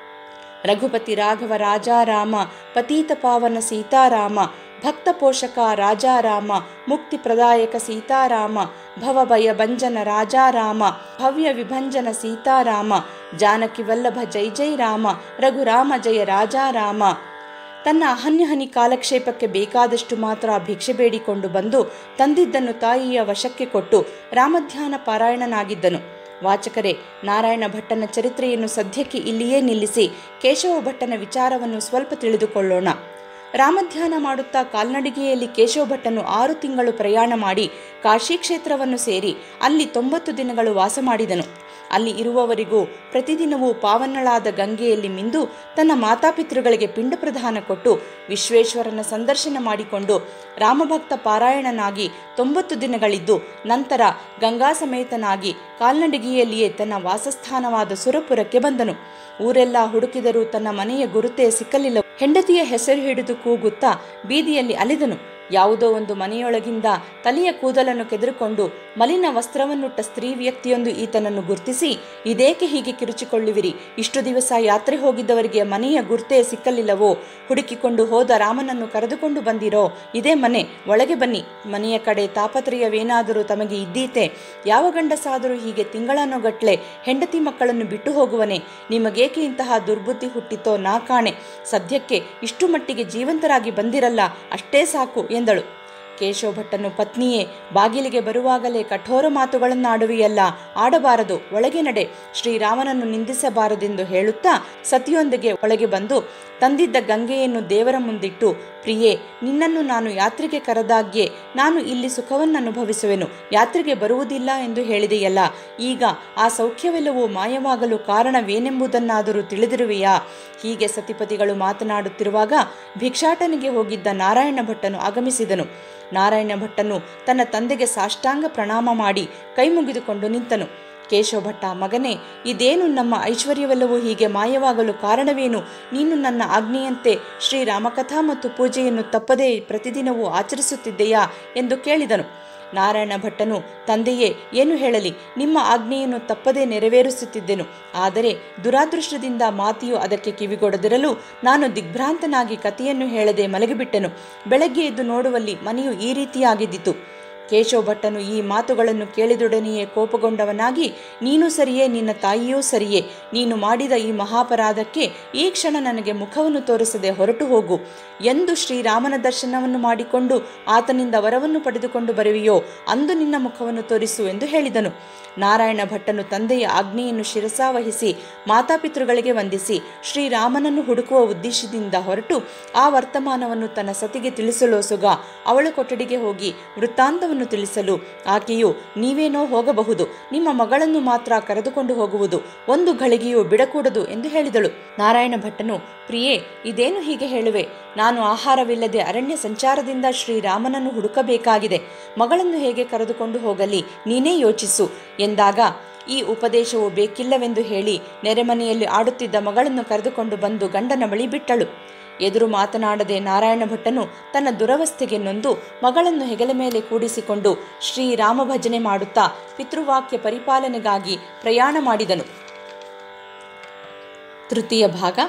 ರಘುಪತಿ ರಾಘವ ರಾಜಾರಾಮ ಪತೀತ ಪಾವನ ಸೀತಾರಾಮ ಭಕ್ತ ಪೋಷಕ ರಾಜಾರಾಮ ಮುಕ್ತಿ ಪ್ರದಾಯಕ ಸೀತಾರಾಮ ಭವಭಯ ಭಂಜನ ರಾಜಾರಾಮ ಭವ್ಯ ವಿಭಂಜನ ಸೀತಾರಾಮ ಜಾನಕಿ ವಲ್ಲಭ ಜೈ ಜೈ ರಾಮ ರಘುರಾಮ ಜಯ ರಾಜಾರಾಮ ತನ್ನ ಅಹನ್ಯಹನಿ ಕಾಲಕ್ಷೇಪಕ್ಕೆ ಬೇಕಾದಷ್ಟು ಮಾತ್ರ ಭಿಕ್ಷೆ ಬೇಡಿಕೊಂಡು ಬಂದು ತಂದಿದ್ದನ್ನು ತಾಯಿಯ ವಶಕ್ಕೆ ಕೊಟ್ಟು ರಾಮಧ್ಯಾನ ಪಾರಾಯಣನಾಗಿದ್ದನು ವಾಚಕರೇ ನಾರಾಯಣ ಭಟ್ಟನ ಚರಿತ್ರೆಯನ್ನು ಸದ್ಯಕ್ಕೆ ಇಲ್ಲಿಯೇ ನಿಲ್ಲಿಸಿ ಕೇಶವ ಭಟ್ಟನ ವಿಚಾರವನ್ನು ಸ್ವಲ್ಪ ತಿಳಿದುಕೊಳ್ಳೋಣ ರಾಮಧ್ಯಾನ ಮಾಡುತ್ತಾ ಕಾಲ್ನಡಿಗೆಯಲ್ಲಿ ಕೇಶವ ಭಟ್ಟನು ಆರು ತಿಂಗಳು ಪ್ರಯಾಣ ಮಾಡಿ ಕಾಶಿ ಕ್ಷೇತ್ರವನ್ನು ಸೇರಿ ಅಲ್ಲಿ ತೊಂಬತ್ತು ದಿನಗಳು ವಾಸ ಮಾಡಿದನು ಅಲ್ಲಿ ಇರುವವರಿಗೂ ಪ್ರತಿದಿನವೂ ಪಾವನಳಾದ ಗಂಗೆಯಲ್ಲಿ ಮಿಂದು ತನ್ನ ಮಾತಾಪಿತೃಗಳಿಗೆ ಪಿಂಡ ಪ್ರದಾನ ಕೊಟ್ಟು ವಿಶ್ವೇಶ್ವರನ ಸಂದರ್ಶನ ಮಾಡಿಕೊಂಡು ರಾಮಭಕ್ತ ಪಾರಾಯಣನಾಗಿ ತೊಂಬತ್ತು ದಿನಗಳಿದ್ದು ನಂತರ ಗಂಗಾ ಸಮೇತನಾಗಿ ಕಾಲ್ನಡಿಗೆಯಲ್ಲಿಯೇ ತನ್ನ ವಾಸಸ್ಥಾನವಾದ ಸುರಪುರಕ್ಕೆ ಬಂದನು ಊರೆಲ್ಲ ಹುಡುಕಿದರೂ ತನ್ನ ಮನೆಯ ಗುರುತೇ ಸಿಕ್ಕಲಿಲ್ಲ ಹೆಂಡತಿಯ ಹೆಸರು ಹಿಡಿದು ಕೂಗುತ್ತಾ ಬೀದಿಯಲ್ಲಿ ಅಲಿದನು ಯಾವುದೋ ಒಂದು ಮನೆಯೊಳಗಿಂದ ತಲೆಯ ಕೂದಲನ್ನು ಕೆದರಿಕೊಂಡು ಮಲಿನ ವಸ್ತ್ರವನ್ನುಟ್ಟ ಸ್ತ್ರೀ ವ್ಯಕ್ತಿಯೊಂದು ಈತನನ್ನು ಗುರ್ತಿಸಿ ಇದೇಕೆ ಹೀಗೆ ಕಿರುಚಿಕೊಳ್ಳುವಿರಿ ಇಷ್ಟು ದಿವಸ ಯಾತ್ರೆ ಹೋಗಿದ್ದವರಿಗೆ ಮನೆಯ ಗುರ್ತೇ ಸಿಕ್ಕಲಿಲ್ಲವೋ ಹುಡುಕಿಕೊಂಡು ಹೋದ ರಾಮನನ್ನು ಕರೆದುಕೊಂಡು ಬಂದಿರೋ ಇದೇ ಮನೆ ಒಳಗೆ ಬನ್ನಿ ಮನೆಯ ಕಡೆ ತಾಪತ್ರಯವೇನಾದರೂ ತಮಗೆ ಇದ್ದೀತೆ ಯಾವ ಗಂಡಸಾದರೂ ಹೀಗೆ ತಿಂಗಳನ್ನೊಗಟ್ಲೆ ಹೆಂಡತಿ ಮಕ್ಕಳನ್ನು ಬಿಟ್ಟು ಹೋಗುವನೆ ನಿಮಗೇಕೆ ಇಂತಹ ದುರ್ಬುದ್ಧಿ ಹುಟ್ಟಿತೋ ನಾ ಕಾಣೆ ಸದ್ಯಕ್ಕೆ ಇಷ್ಟು ಮಟ್ಟಿಗೆ ಜೀವಂತರಾಗಿ ಬಂದಿರಲ್ಲ ಅಷ್ಟೇ ಸಾಕು ಎಂದಳು ಕೇಶವ ಭಟ್ಟನು ಪತ್ನಿಯೇ ಬಾಗಿಲಿಗೆ ಬರುವಾಗಲೇ ಕಠೋರ ಮಾತುಗಳನ್ನಾಡುವೆಯಲ್ಲ ಆಡಬಾರದು ಒಳಗೆ ನಡೆ ಶ್ರೀರಾಮನನ್ನು ನಿಂದಿಸಬಾರದೆಂದು ಹೇಳುತ್ತಾ ಸತಿಯೊಂದಿಗೆ ಒಳಗೆ ಬಂದು ತಂದಿದ್ದ ಗಂಗೆಯನ್ನು ದೇವರ ಮುಂದಿಟ್ಟು ಪ್ರಿಯೇ ನಿನ್ನನ್ನು ನಾನು ಯಾತ್ರೆಗೆ ಕರೆದಾಗ್ಯೇ ನಾನು ಇಲ್ಲಿ ಸುಖವನ್ನು ಅನುಭವಿಸುವೆನು ಯಾತ್ರೆಗೆ ಬರುವುದಿಲ್ಲ ಎಂದು ಹೇಳಿದೆಯಲ್ಲ ಈಗ ಆ ಸೌಖ್ಯವೆಲ್ಲವೂ ಮಾಯವಾಗಲು ಕಾರಣವೇನೆಂಬುದನ್ನಾದರೂ ತಿಳಿದಿರುವೆಯಾ ಹೀಗೆ ಸತಿಪತಿಗಳು ಮಾತನಾಡುತ್ತಿರುವಾಗ ಭಿಕ್ಷಾಟನೆಗೆ ಹೋಗಿದ್ದ ನಾರಾಯಣ ಭಟ್ಟನು ಆಗಮಿಸಿದನು ನಾರಾಯಣ ಭಟ್ಟನು ತನ್ನ ತಂದೆಗೆ ಸಾಷ್ಟಾಂಗ ಪ್ರಣಾಮ ಮಾಡಿ ಕೈ ಮುಗಿದುಕೊಂಡು ನಿಂತನು ಕೇಶವ ಭಟ್ಟ ಮಗನೇ ಇದೇನು ನಮ್ಮ ಐಶ್ವರ್ಯವೆಲ್ಲವೂ ಹೀಗೆ ಮಾಯವಾಗಲು ಕಾರಣವೇನು ನೀನು ನನ್ನ ಆಜ್ಞೆಯಂತೆ ಶ್ರೀರಾಮಕಥಾ ಮತ್ತು ಪೂಜೆಯನ್ನು ತಪ್ಪದೇ ಪ್ರತಿದಿನವೂ ಆಚರಿಸುತ್ತಿದ್ದೆಯಾ ಎಂದು ಕೇಳಿದನು ನಾರಾಯಣ ಭಟ್ಟನು ತಂದೆಯೇ ಏನು ಹೇಳಲಿ ನಿಮ್ಮ ಆಜ್ಞೆಯನ್ನು ತಪ್ಪದೇ ನೆರವೇರಿಸುತ್ತಿದ್ದೆನು ಆದರೆ ದುರಾದೃಷ್ಟದಿಂದ ಮಾತಿಯು ಅದಕ್ಕೆ ಕಿವಿಗೊಡದಿರಲು ನಾನು ದಿಗ್ಭ್ರಾಂತನಾಗಿ ಕಥೆಯನ್ನು ಹೇಳದೆ ಮಲಗಿಬಿಟ್ಟೆನು ಬೆಳಗ್ಗೆ ಎದ್ದು ನೋಡುವಲ್ಲಿ ಮನೆಯು ಈ ರೀತಿಯಾಗಿದ್ದಿತು ಕೇಶವ ಭಟ್ಟನು ಈ ಮಾತುಗಳನ್ನು ಕೇಳಿದೊಡನೆಯೇ ಕೋಪಗೊಂಡವನಾಗಿ ನೀನು ಸರಿಯೇ ನಿನ್ನ ತಾಯಿಯೂ ಸರಿಯೇ ನೀನು ಮಾಡಿದ ಈ ಮಹಾಪರಾಧಕ್ಕೆ ಈ ಕ್ಷಣ ನನಗೆ ಮುಖವನ್ನು ತೋರಿಸದೆ ಹೊರಟು ಹೋಗು ಎಂದು ಶ್ರೀರಾಮನ ದರ್ಶನವನ್ನು ಮಾಡಿಕೊಂಡು ಆತನಿಂದ ವರವನ್ನು ಪಡೆದುಕೊಂಡು ಬರುವೆಯೋ ಅಂದು ನಿನ್ನ ಮುಖವನ್ನು ತೋರಿಸು ಎಂದು ಹೇಳಿದನು ನಾರಾಯಣ ಭಟ್ಟನು ತಂದೆಯ ಆಜ್ಞೆಯನ್ನು ಶಿರಸಾವಹಿಸಿ ಮಾತಾಪಿತೃಗಳಿಗೆ ವಂದಿಸಿ ಶ್ರೀರಾಮನನ್ನು ಹುಡುಕುವ ಉದ್ದೇಶದಿಂದ ಹೊರಟು ಆ ವರ್ತಮಾನವನ್ನು ತನ್ನ ಸತಿಗೆ ತಿಳಿಸಲೋಸುಗ ಅವಳ ಕೊಠಡಿಗೆ ಹೋಗಿ ವೃತ್ತಾಂತವನ್ನು ತಿಳಿಸಲು ಆಕೆಯು ನೀವೇನೋ ಹೋಗಬಹುದು ನಿಮ್ಮ ಮಗಳನ್ನು ಮಾತ್ರ ಕರೆದುಕೊಂಡು ಹೋಗುವುದು ಒಂದು ಘಳಿಗೆಯೂ ಬಿಡಕೂಡದು ಎಂದು ಹೇಳಿದಳು ನಾರಾಯಣ ಭಟ್ಟನು ಪ್ರಿಯೇ ಇದೇನು ಹೀಗೆ ಹೇಳುವೆ ನಾನು ಆಹಾರವಿಲ್ಲದೆ ಅರಣ್ಯ ಸಂಚಾರದಿಂದ ಶ್ರೀರಾಮನನ್ನು ಹುಡುಕಬೇಕಾಗಿದೆ ಮಗಳನ್ನು ಹೇಗೆ ಕರೆದುಕೊಂಡು ಹೋಗಲಿ ನೀನೇ ಯೋಚಿಸು ಎಂದಾಗ ಈ ಉಪದೇಶವು ಬೇಕಿಲ್ಲವೆಂದು ಹೇಳಿ ನೆರೆಮನೆಯಲ್ಲಿ ಆಡುತ್ತಿದ್ದ ಮಗಳನ್ನು ಕರೆದುಕೊಂಡು ಬಂದು ಗಂಡನ ಬಳಿ ಬಿಟ್ಟಳು ಎದುರು ಮಾತನಾಡದೆ ನಾರಾಯಣ ಭಟ್ಟನು ತನ್ನ ದುರವಸ್ಥೆಗೆ ನೊಂದು ಮಗಳನ್ನು ಹೆಗಲ ಮೇಲೆ ಕೂಡಿಸಿಕೊಂಡು ಶ್ರೀರಾಮ ಭಜನೆ ಮಾಡುತ್ತಾ ಪಿತೃವಾಕ್ಯ ಪರಿಪಾಲನೆಗಾಗಿ ಪ್ರಯಾಣ ಮಾಡಿದನು ತೃತೀಯ ಭಾಗ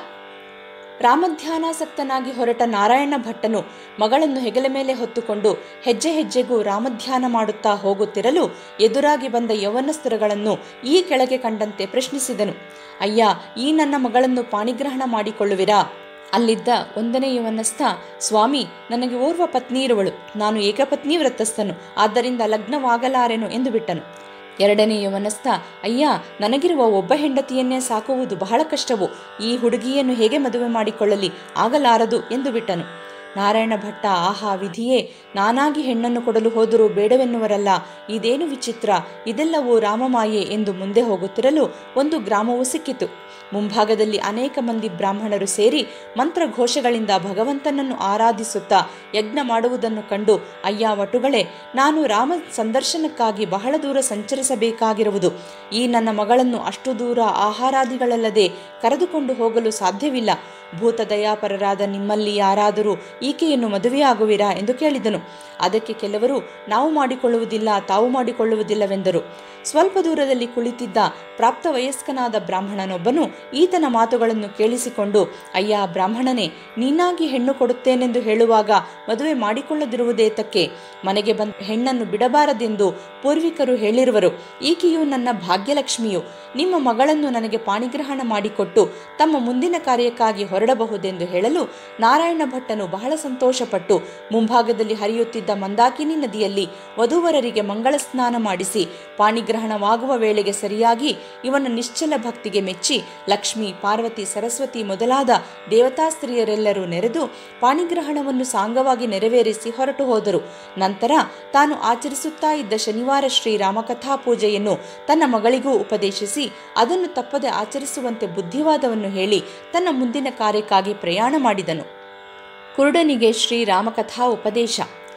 ರಾಮಧ್ಯಾನಾಸಕ್ತನಾಗಿ ಹೊರಟ ನಾರಾಯಣ ಭಟ್ಟನು ಮಗಳನ್ನು ಹೆಗಲ ಮೇಲೆ ಹೊತ್ತುಕೊಂಡು ಹೆಜ್ಜೆ ಹೆಜ್ಜೆಗೂ ರಾಮಧ್ಯಾನ ಮಾಡುತ್ತಾ ಹೋಗುತ್ತಿರಲು ಎದುರಾಗಿ ಬಂದ ಯವನಸ್ಥರುಗಳನ್ನು ಈ ಕೆಳಗೆ ಕಂಡಂತೆ ಪ್ರಶ್ನಿಸಿದನು ಅಯ್ಯ ಈ ನನ್ನ ಮಗಳನ್ನು ಪಾಣಿಗ್ರಹಣ ಮಾಡಿಕೊಳ್ಳುವಿರಾ ಅಲ್ಲಿದ್ದ ಒಂದನೇ ಯವನಸ್ಥ ಸ್ವಾಮಿ ನನಗೆ ಓರ್ವ ಪತ್ನಿ ಇರುವಳು ನಾನು ಏಕಪತ್ನಿ ವ್ರತಸ್ಥನು ಆದ್ದರಿಂದ ಲಗ್ನವಾಗಲಾರೆನು ಎಂದು ಬಿಟ್ಟನು ಎರಡನೇ ಯವನಸ್ಥ ಅಯ್ಯ ನನಗಿರುವ ಒಬ್ಬ ಹೆಂಡತಿಯನ್ನೇ ಸಾಕುವುದು ಬಹಳ ಕಷ್ಟವು ಈ ಹುಡುಗಿಯನ್ನು ಹೇಗೆ ಮದುವೆ ಮಾಡಿಕೊಳ್ಳಲಿ ಆಗಲಾರದು ಎಂದು ಬಿಟ್ಟನು ನಾರಾಯಣ ಭಟ್ಟ ಆಹಾ ವಿಧಿಯೇ ನಾನಾಗಿ ಹೆಣ್ಣನ್ನು ಕೊಡಲು ಹೋದರೂ ಬೇಡವೆನ್ನುವರಲ್ಲ ಇದೇನು ವಿಚಿತ್ರ ಇದೆಲ್ಲವೂ ರಾಮಮಾಯೆ ಎಂದು ಮುಂದೆ ಹೋಗುತ್ತಿರಲು ಒಂದು ಗ್ರಾಮವು ಸಿಕ್ಕಿತು ಮುಂಭಾಗದಲ್ಲಿ ಅನೇಕ ಮಂದಿ ಬ್ರಾಹ್ಮಣರು ಸೇರಿ ಮಂತ್ರಘೋಷಗಳಿಂದ ಭಗವಂತನನ್ನು ಆರಾಧಿಸುತ್ತಾ ಯಜ್ಞ ಮಾಡುವುದನ್ನು ಕಂಡು ಅಯ್ಯ ವಟುಗಳೇ ನಾನು ರಾಮ ಸಂದರ್ಶನಕ್ಕಾಗಿ ಬಹಳ ದೂರ ಸಂಚರಿಸಬೇಕಾಗಿರುವುದು ಈ ನನ್ನ ಮಗಳನ್ನು ಅಷ್ಟು ದೂರ ಆಹಾರಾದಿಗಳಲ್ಲದೆ ಕರೆದುಕೊಂಡು ಹೋಗಲು ಸಾಧ್ಯವಿಲ್ಲ ಭೂತ ದಯಾಪರರಾದ ನಿಮ್ಮಲ್ಲಿ ಯಾರಾದರೂ ಈಕೆಯನ್ನು ಮದುವೆಯಾಗುವಿರಾ ಎಂದು ಕೇಳಿದನು ಅದಕ್ಕೆ ಕೆಲವರು ನಾವು ಮಾಡಿಕೊಳ್ಳುವುದಿಲ್ಲ ತಾವು ಮಾಡಿಕೊಳ್ಳುವುದಿಲ್ಲವೆಂದರು ಸ್ವಲ್ಪ ದೂರದಲ್ಲಿ ಕುಳಿತಿದ್ದ ಪ್ರಾಪ್ತ ವಯಸ್ಕನಾದ ಬ್ರಾಹ್ಮಣನೊಬ್ಬನು ಈತನ ಮಾತುಗಳನ್ನು ಕೇಳಿಸಿಕೊಂಡು ಅಯ್ಯ ಬ್ರಾಹ್ಮಣನೇ ನೀನಾಗಿ ಹೆಣ್ಣು ಕೊಡುತ್ತೇನೆಂದು ಹೇಳುವಾಗ ಮದುವೆ ಮಾಡಿಕೊಳ್ಳದಿರುವುದೇತಕ್ಕೆ ಮನೆಗೆ ಬಂದ ಹೆಣ್ಣನ್ನು ಬಿಡಬಾರದೆಂದು ಪೂರ್ವಿಕರು ಹೇಳಿರುವರು ಈಕೆಯು ನನ್ನ ಭಾಗ್ಯಲಕ್ಷ್ಮಿಯು ನಿಮ್ಮ ಮಗಳನ್ನು ನನಗೆ ಪಾಣಿಗ್ರಹಣ ಮಾಡಿಕೊಟ್ಟು ತಮ್ಮ ಮುಂದಿನ ಕಾರ್ಯಕ್ಕಾಗಿ ಹೊರಡಬಹುದೆಂದು ಹೇಳಲು ನಾರಾಯಣ ಭಟ್ಟನು ಬಹಳ ಸಂತೋಷಪಟ್ಟು ಮುಂಭಾಗದಲ್ಲಿ ಹರಿಯುತ್ತಿದ್ದ ಮಂದಾಕಿನಿ ನದಿಯಲ್ಲಿ ವಧೂವರರಿಗೆ ಮಂಗಳ ಸ್ನಾನ ಮಾಡಿಸಿ ಪಾಣಿಗ್ರಹಣವಾಗುವ ವೇಳೆಗೆ ಸರಿಯಾಗಿ ಇವನ ನಿಶ್ಚಲ ಭಕ್ತಿಗೆ ಮೆಚ್ಚಿ ಲಕ್ಷ್ಮಿ ಪಾರ್ವತಿ ಸರಸ್ವತಿ ಮೊದಲಾದ ದೇವತಾ ಸ್ತ್ರೀಯರೆಲ್ಲರೂ ನೆರೆದು ಪಾಣಿಗ್ರಹಣವನ್ನು ಸಾಂಗವಾಗಿ ನೆರವೇರಿಸಿ ಹೊರಟು ಹೋದರು ನಂತರ ತಾನು ಆಚರಿಸುತ್ತಾ ಇದ್ದ ಶನಿವಾರ ಶ್ರೀರಾಮಕಥಾ ಪೂಜೆಯನ್ನು ತನ್ನ ಮಗಳಿಗೂ ಉಪದೇಶಿಸಿ ಅದನ್ನು ತಪ್ಪದೆ ಆಚರಿಸುವಂತೆ ಬುದ್ಧಿವಾದವನ್ನು ಹೇಳಿ ತನ್ನ ಮುಂದಿನ ಕಾರ್ಯಕ್ಕಾಗಿ ಪ್ರಯಾಣ ಮಾಡಿದನು ಕುರುಡನಿಗೆ ಶ್ರೀರಾಮಕಥಾ ಉಪದೇಶ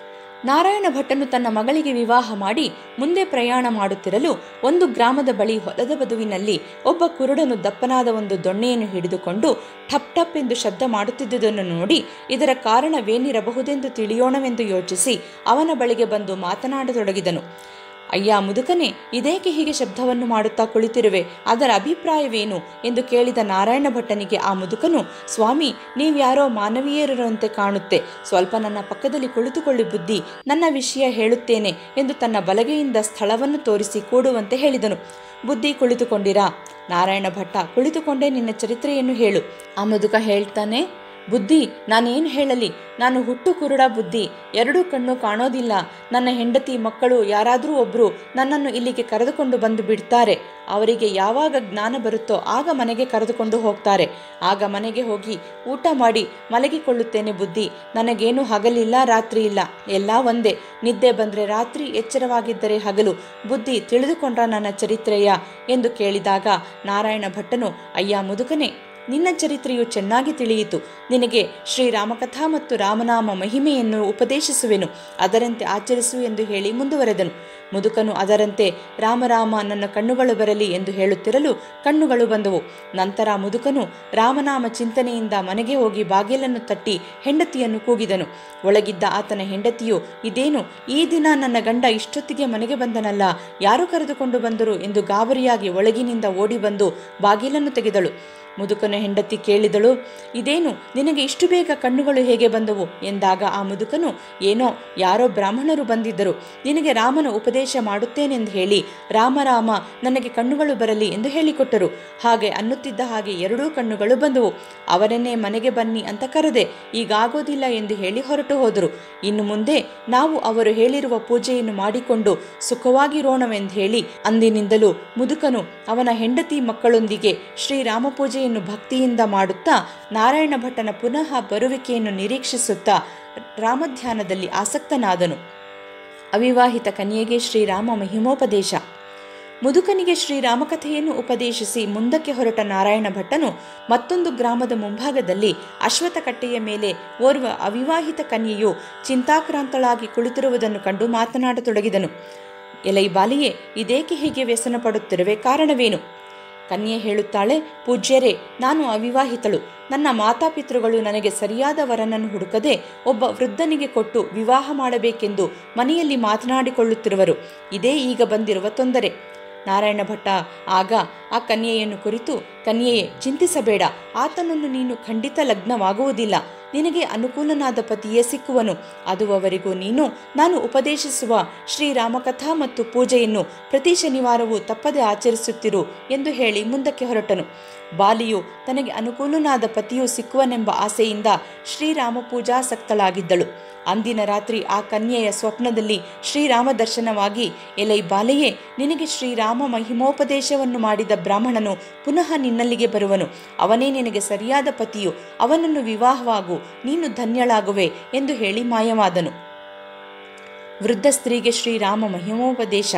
ನಾರಾಯಣ ಭಟ್ಟನು ತನ್ನ ಮಗಳಿಗೆ ವಿವಾಹ ಮಾಡಿ ಮುಂದೆ ಪ್ರಯಾಣ ಮಾಡುತ್ತಿರಲು ಒಂದು ಗ್ರಾಮದ ಬಳಿ ಹೊಲದ ಬದುವಿನಲ್ಲಿ ಒಬ್ಬ ಕುರುಡನು ದಪ್ಪನಾದ ಒಂದು ದೊಣ್ಣೆಯನ್ನು ಹಿಡಿದುಕೊಂಡು ಠಪ್ ಠಪ್ ಎಂದು ಶಬ್ದ ಮಾಡುತ್ತಿದ್ದುದನ್ನು ನೋಡಿ ಇದರ ಕಾರಣವೇನಿರಬಹುದೆಂದು ತಿಳಿಯೋಣವೆಂದು ಯೋಚಿಸಿ ಅವನ ಬಳಿಗೆ ಬಂದು ಮಾತನಾಡತೊಡಗಿದನು ಅಯ್ಯ ಮುದುಕನೆ ಇದೇಕೆ ಹೀಗೆ ಶಬ್ದವನ್ನು ಮಾಡುತ್ತಾ ಕುಳಿತಿರುವೆ ಅದರ ಅಭಿಪ್ರಾಯವೇನು ಎಂದು ಕೇಳಿದ ನಾರಾಯಣ ಭಟ್ಟನಿಗೆ ಆ ಮುದುಕನು ಸ್ವಾಮಿ ನೀವ್ಯಾರೋ ಮಾನವೀಯರಂತೆ ಕಾಣುತ್ತೆ ಸ್ವಲ್ಪ ನನ್ನ ಪಕ್ಕದಲ್ಲಿ ಕುಳಿತುಕೊಳ್ಳಿ ಬುದ್ಧಿ ನನ್ನ ವಿಷಯ ಹೇಳುತ್ತೇನೆ ಎಂದು ತನ್ನ ಬಲಗೆಯಿಂದ ಸ್ಥಳವನ್ನು ತೋರಿಸಿ ಕೂಡುವಂತೆ ಹೇಳಿದನು ಬುದ್ಧಿ ಕುಳಿತುಕೊಂಡಿರಾ ನಾರಾಯಣ ಭಟ್ಟ ಕುಳಿತುಕೊಂಡೇ ನಿನ್ನ ಚರಿತ್ರೆಯನ್ನು ಹೇಳು ಆ ಮುದುಕ ಹೇಳ್ತಾನೆ ಬುದ್ಧಿ ನಾನೇನು ಹೇಳಲಿ ನಾನು ಹುಟ್ಟು ಕುರುಡ ಬುದ್ಧಿ ಎರಡೂ ಕಣ್ಣು ಕಾಣೋದಿಲ್ಲ ನನ್ನ ಹೆಂಡತಿ ಮಕ್ಕಳು ಯಾರಾದರೂ ಒಬ್ಬರು ನನ್ನನ್ನು ಇಲ್ಲಿಗೆ ಕರೆದುಕೊಂಡು ಬಂದು ಬಿಡ್ತಾರೆ ಅವರಿಗೆ ಯಾವಾಗ ಜ್ಞಾನ ಬರುತ್ತೋ ಆಗ ಮನೆಗೆ ಕರೆದುಕೊಂಡು ಹೋಗ್ತಾರೆ ಆಗ ಮನೆಗೆ ಹೋಗಿ ಊಟ ಮಾಡಿ ಮಲಗಿಕೊಳ್ಳುತ್ತೇನೆ ಬುದ್ಧಿ ನನಗೇನು ಹಗಲಿಲ್ಲ ರಾತ್ರಿ ಇಲ್ಲ ಎಲ್ಲ ಒಂದೇ ನಿದ್ದೆ ಬಂದರೆ ರಾತ್ರಿ ಎಚ್ಚರವಾಗಿದ್ದರೆ ಹಗಲು ಬುದ್ಧಿ ತಿಳಿದುಕೊಂಡ್ರ ನನ್ನ ಚರಿತ್ರೆಯ ಎಂದು ಕೇಳಿದಾಗ ನಾರಾಯಣ ಭಟ್ಟನು ಅಯ್ಯ ಮುದುಕನೆ ನಿನ್ನ ಚರಿತ್ರೆಯು ಚೆನ್ನಾಗಿ ತಿಳಿಯಿತು ನಿನಗೆ ಶ್ರೀರಾಮಕಥಾ ಮತ್ತು ರಾಮನಾಮ ಮಹಿಮೆಯನ್ನು ಉಪದೇಶಿಸುವೆನು ಅದರಂತೆ ಆಚರಿಸು ಎಂದು ಹೇಳಿ ಮುಂದುವರೆದನು ಮುದುಕನು ಅದರಂತೆ ರಾಮರಾಮ ನನ್ನ ಕಣ್ಣುಗಳು ಬರಲಿ ಎಂದು ಹೇಳುತ್ತಿರಲು ಕಣ್ಣುಗಳು ಬಂದವು ನಂತರ ಮುದುಕನು ರಾಮನಾಮ ಚಿಂತನೆಯಿಂದ ಮನೆಗೆ ಹೋಗಿ ಬಾಗಿಲನ್ನು ತಟ್ಟಿ ಹೆಂಡತಿಯನ್ನು ಕೂಗಿದನು ಒಳಗಿದ್ದ ಆತನ ಹೆಂಡತಿಯು ಇದೇನು ಈ ದಿನ ನನ್ನ ಗಂಡ ಇಷ್ಟೊತ್ತಿಗೆ ಮನೆಗೆ ಬಂದನಲ್ಲ ಯಾರು ಕರೆದುಕೊಂಡು ಬಂದರು ಎಂದು ಗಾಬರಿಯಾಗಿ ಒಳಗಿನಿಂದ ಓಡಿ ಬಂದು ಬಾಗಿಲನ್ನು ತೆಗೆದಳು ಮುದುಕನ ಹೆಂಡತಿ ಕೇಳಿದಳು ಇದೇನು ನಿನಗೆ ಇಷ್ಟು ಬೇಗ ಕಣ್ಣುಗಳು ಹೇಗೆ ಬಂದವು ಎಂದಾಗ ಆ ಮುದುಕನು ಏನೋ ಯಾರೋ ಬ್ರಾಹ್ಮಣರು ಬಂದಿದ್ದರು ನಿನಗೆ ರಾಮನ ಉಪದೇಶ ಮಾಡುತ್ತೇನೆಂದು ಹೇಳಿ ರಾಮರಾಮ ನನಗೆ ಕಣ್ಣುಗಳು ಬರಲಿ ಎಂದು ಹೇಳಿಕೊಟ್ಟರು ಹಾಗೆ ಅನ್ನುತ್ತಿದ್ದ ಹಾಗೆ ಎರಡೂ ಕಣ್ಣುಗಳು ಬಂದವು ಅವರನ್ನೇ ಮನೆಗೆ ಬನ್ನಿ ಅಂತ ಕರೆದೆ ಈಗಾಗೋದಿಲ್ಲ ಎಂದು ಹೇಳಿ ಹೊರಟು ಹೋದರು ಇನ್ನು ಮುಂದೆ ನಾವು ಅವರು ಹೇಳಿರುವ ಪೂಜೆಯನ್ನು ಮಾಡಿಕೊಂಡು ಸುಖವಾಗಿರೋಣವೆಂದು ಹೇಳಿ ಅಂದಿನಿಂದಲೂ ಮುದುಕನು ಅವನ ಹೆಂಡತಿ ಮಕ್ಕಳೊಂದಿಗೆ ಶ್ರೀರಾಮ ಪೂಜೆಯನ್ನು ಭಕ್ತಿಯಿಂದ ಮಾಡುತ್ತಾ ನಾರಾಯಣ ಭಟ್ಟನ ಪುನಃ ಬರುವಿಕೆಯನ್ನು ನಿರೀಕ್ಷಿಸುತ್ತಾ ರಾಮಧ್ಯಾನದಲ್ಲಿ ಆಸಕ್ತನಾದನು ಅವಿವಾಹಿತ ಕನ್ಯೆಗೆ ಶ್ರೀರಾಮ ಮಹಿಮೋಪದೇಶ ಮುದುಕನಿಗೆ ಶ್ರೀರಾಮಕಥೆಯನ್ನು ಉಪದೇಶಿಸಿ ಮುಂದಕ್ಕೆ ಹೊರಟ ನಾರಾಯಣ ಭಟ್ಟನು ಮತ್ತೊಂದು ಗ್ರಾಮದ ಮುಂಭಾಗದಲ್ಲಿ ಅಶ್ವಥ ಕಟ್ಟೆಯ ಮೇಲೆ ಓರ್ವ ಅವಿವಾಹಿತ ಕನ್ಯೆಯು ಚಿಂತಾಕ್ರಾಂತಳಾಗಿ ಕುಳಿತಿರುವುದನ್ನು ಕಂಡು ಮಾತನಾಡತೊಡಗಿದನು ಎಲೈ ಬಾಲಿಯೇ ಇದೇಕೆ ಹೀಗೆ ವ್ಯಸನ ಪಡುತ್ತಿರುವೆ ಕಾರಣವೇನು ಕನ್ಯೆ ಹೇಳುತ್ತಾಳೆ ಪೂಜ್ಯರೇ ನಾನು ಅವಿವಾಹಿತಳು ನನ್ನ ಮಾತಾಪಿತೃಗಳು ನನಗೆ ಸರಿಯಾದ ವರನನ್ನು ಹುಡುಕದೆ ಒಬ್ಬ ವೃದ್ಧನಿಗೆ ಕೊಟ್ಟು ವಿವಾಹ ಮಾಡಬೇಕೆಂದು ಮನೆಯಲ್ಲಿ ಮಾತನಾಡಿಕೊಳ್ಳುತ್ತಿರುವರು ಇದೇ ಈಗ ಬಂದಿರುವ ತೊಂದರೆ ನಾರಾಯಣ ಭಟ್ಟ ಆಗ ಆ ಕನ್ಯೆಯನ್ನು ಕುರಿತು ಕನ್ಯೆಯೇ ಚಿಂತಿಸಬೇಡ ಆತನನ್ನು ನೀನು ಖಂಡಿತ ಲಗ್ನವಾಗುವುದಿಲ್ಲ ನಿನಗೆ ಅನುಕೂಲನಾದ ಪತಿಯೇ ಸಿಕ್ಕುವನು ಅದುವವರೆಗೂ ನೀನು ನಾನು ಉಪದೇಶಿಸುವ ಶ್ರೀರಾಮಕಥಾ ಮತ್ತು ಪೂಜೆಯನ್ನು ಪ್ರತಿ ಶನಿವಾರವೂ ತಪ್ಪದೆ ಆಚರಿಸುತ್ತಿರು ಎಂದು ಹೇಳಿ ಮುಂದಕ್ಕೆ ಹೊರಟನು ಬಾಲಿಯು ತನಗೆ ಅನುಕೂಲನಾದ ಪತಿಯು ಸಿಕ್ಕುವನೆಂಬ ಆಸೆಯಿಂದ ಶ್ರೀರಾಮ ಪೂಜಾಸಕ್ತಳಾಗಿದ್ದಳು ಅಂದಿನ ರಾತ್ರಿ ಆ ಕನ್ಯೆಯ ಸ್ವಪ್ನದಲ್ಲಿ ಶ್ರೀರಾಮ ದರ್ಶನವಾಗಿ ಎಲೈ ಬಾಲೆಯೇ ನಿನಗೆ ಶ್ರೀರಾಮ ಮಹಿಮೋಪದೇಶವನ್ನು ಮಾಡಿದ ಬ್ರಾಹ್ಮಣನು ಪುನಃ ನಿನ್ನಲ್ಲಿಗೆ ಬರುವನು ಅವನೇ ನಿನಗೆ ಸರಿಯಾದ ಪತಿಯು ಅವನನ್ನು ವಿವಾಹವಾಗು ನೀನು ಧನ್ಯಳಾಗುವೆ ಎಂದು ಹೇಳಿ ಮಾಯವಾದನು ವೃದ್ಧ ಸ್ತ್ರೀಗೆ ಶ್ರೀರಾಮ ಮಹಿಮೋಪದೇಶ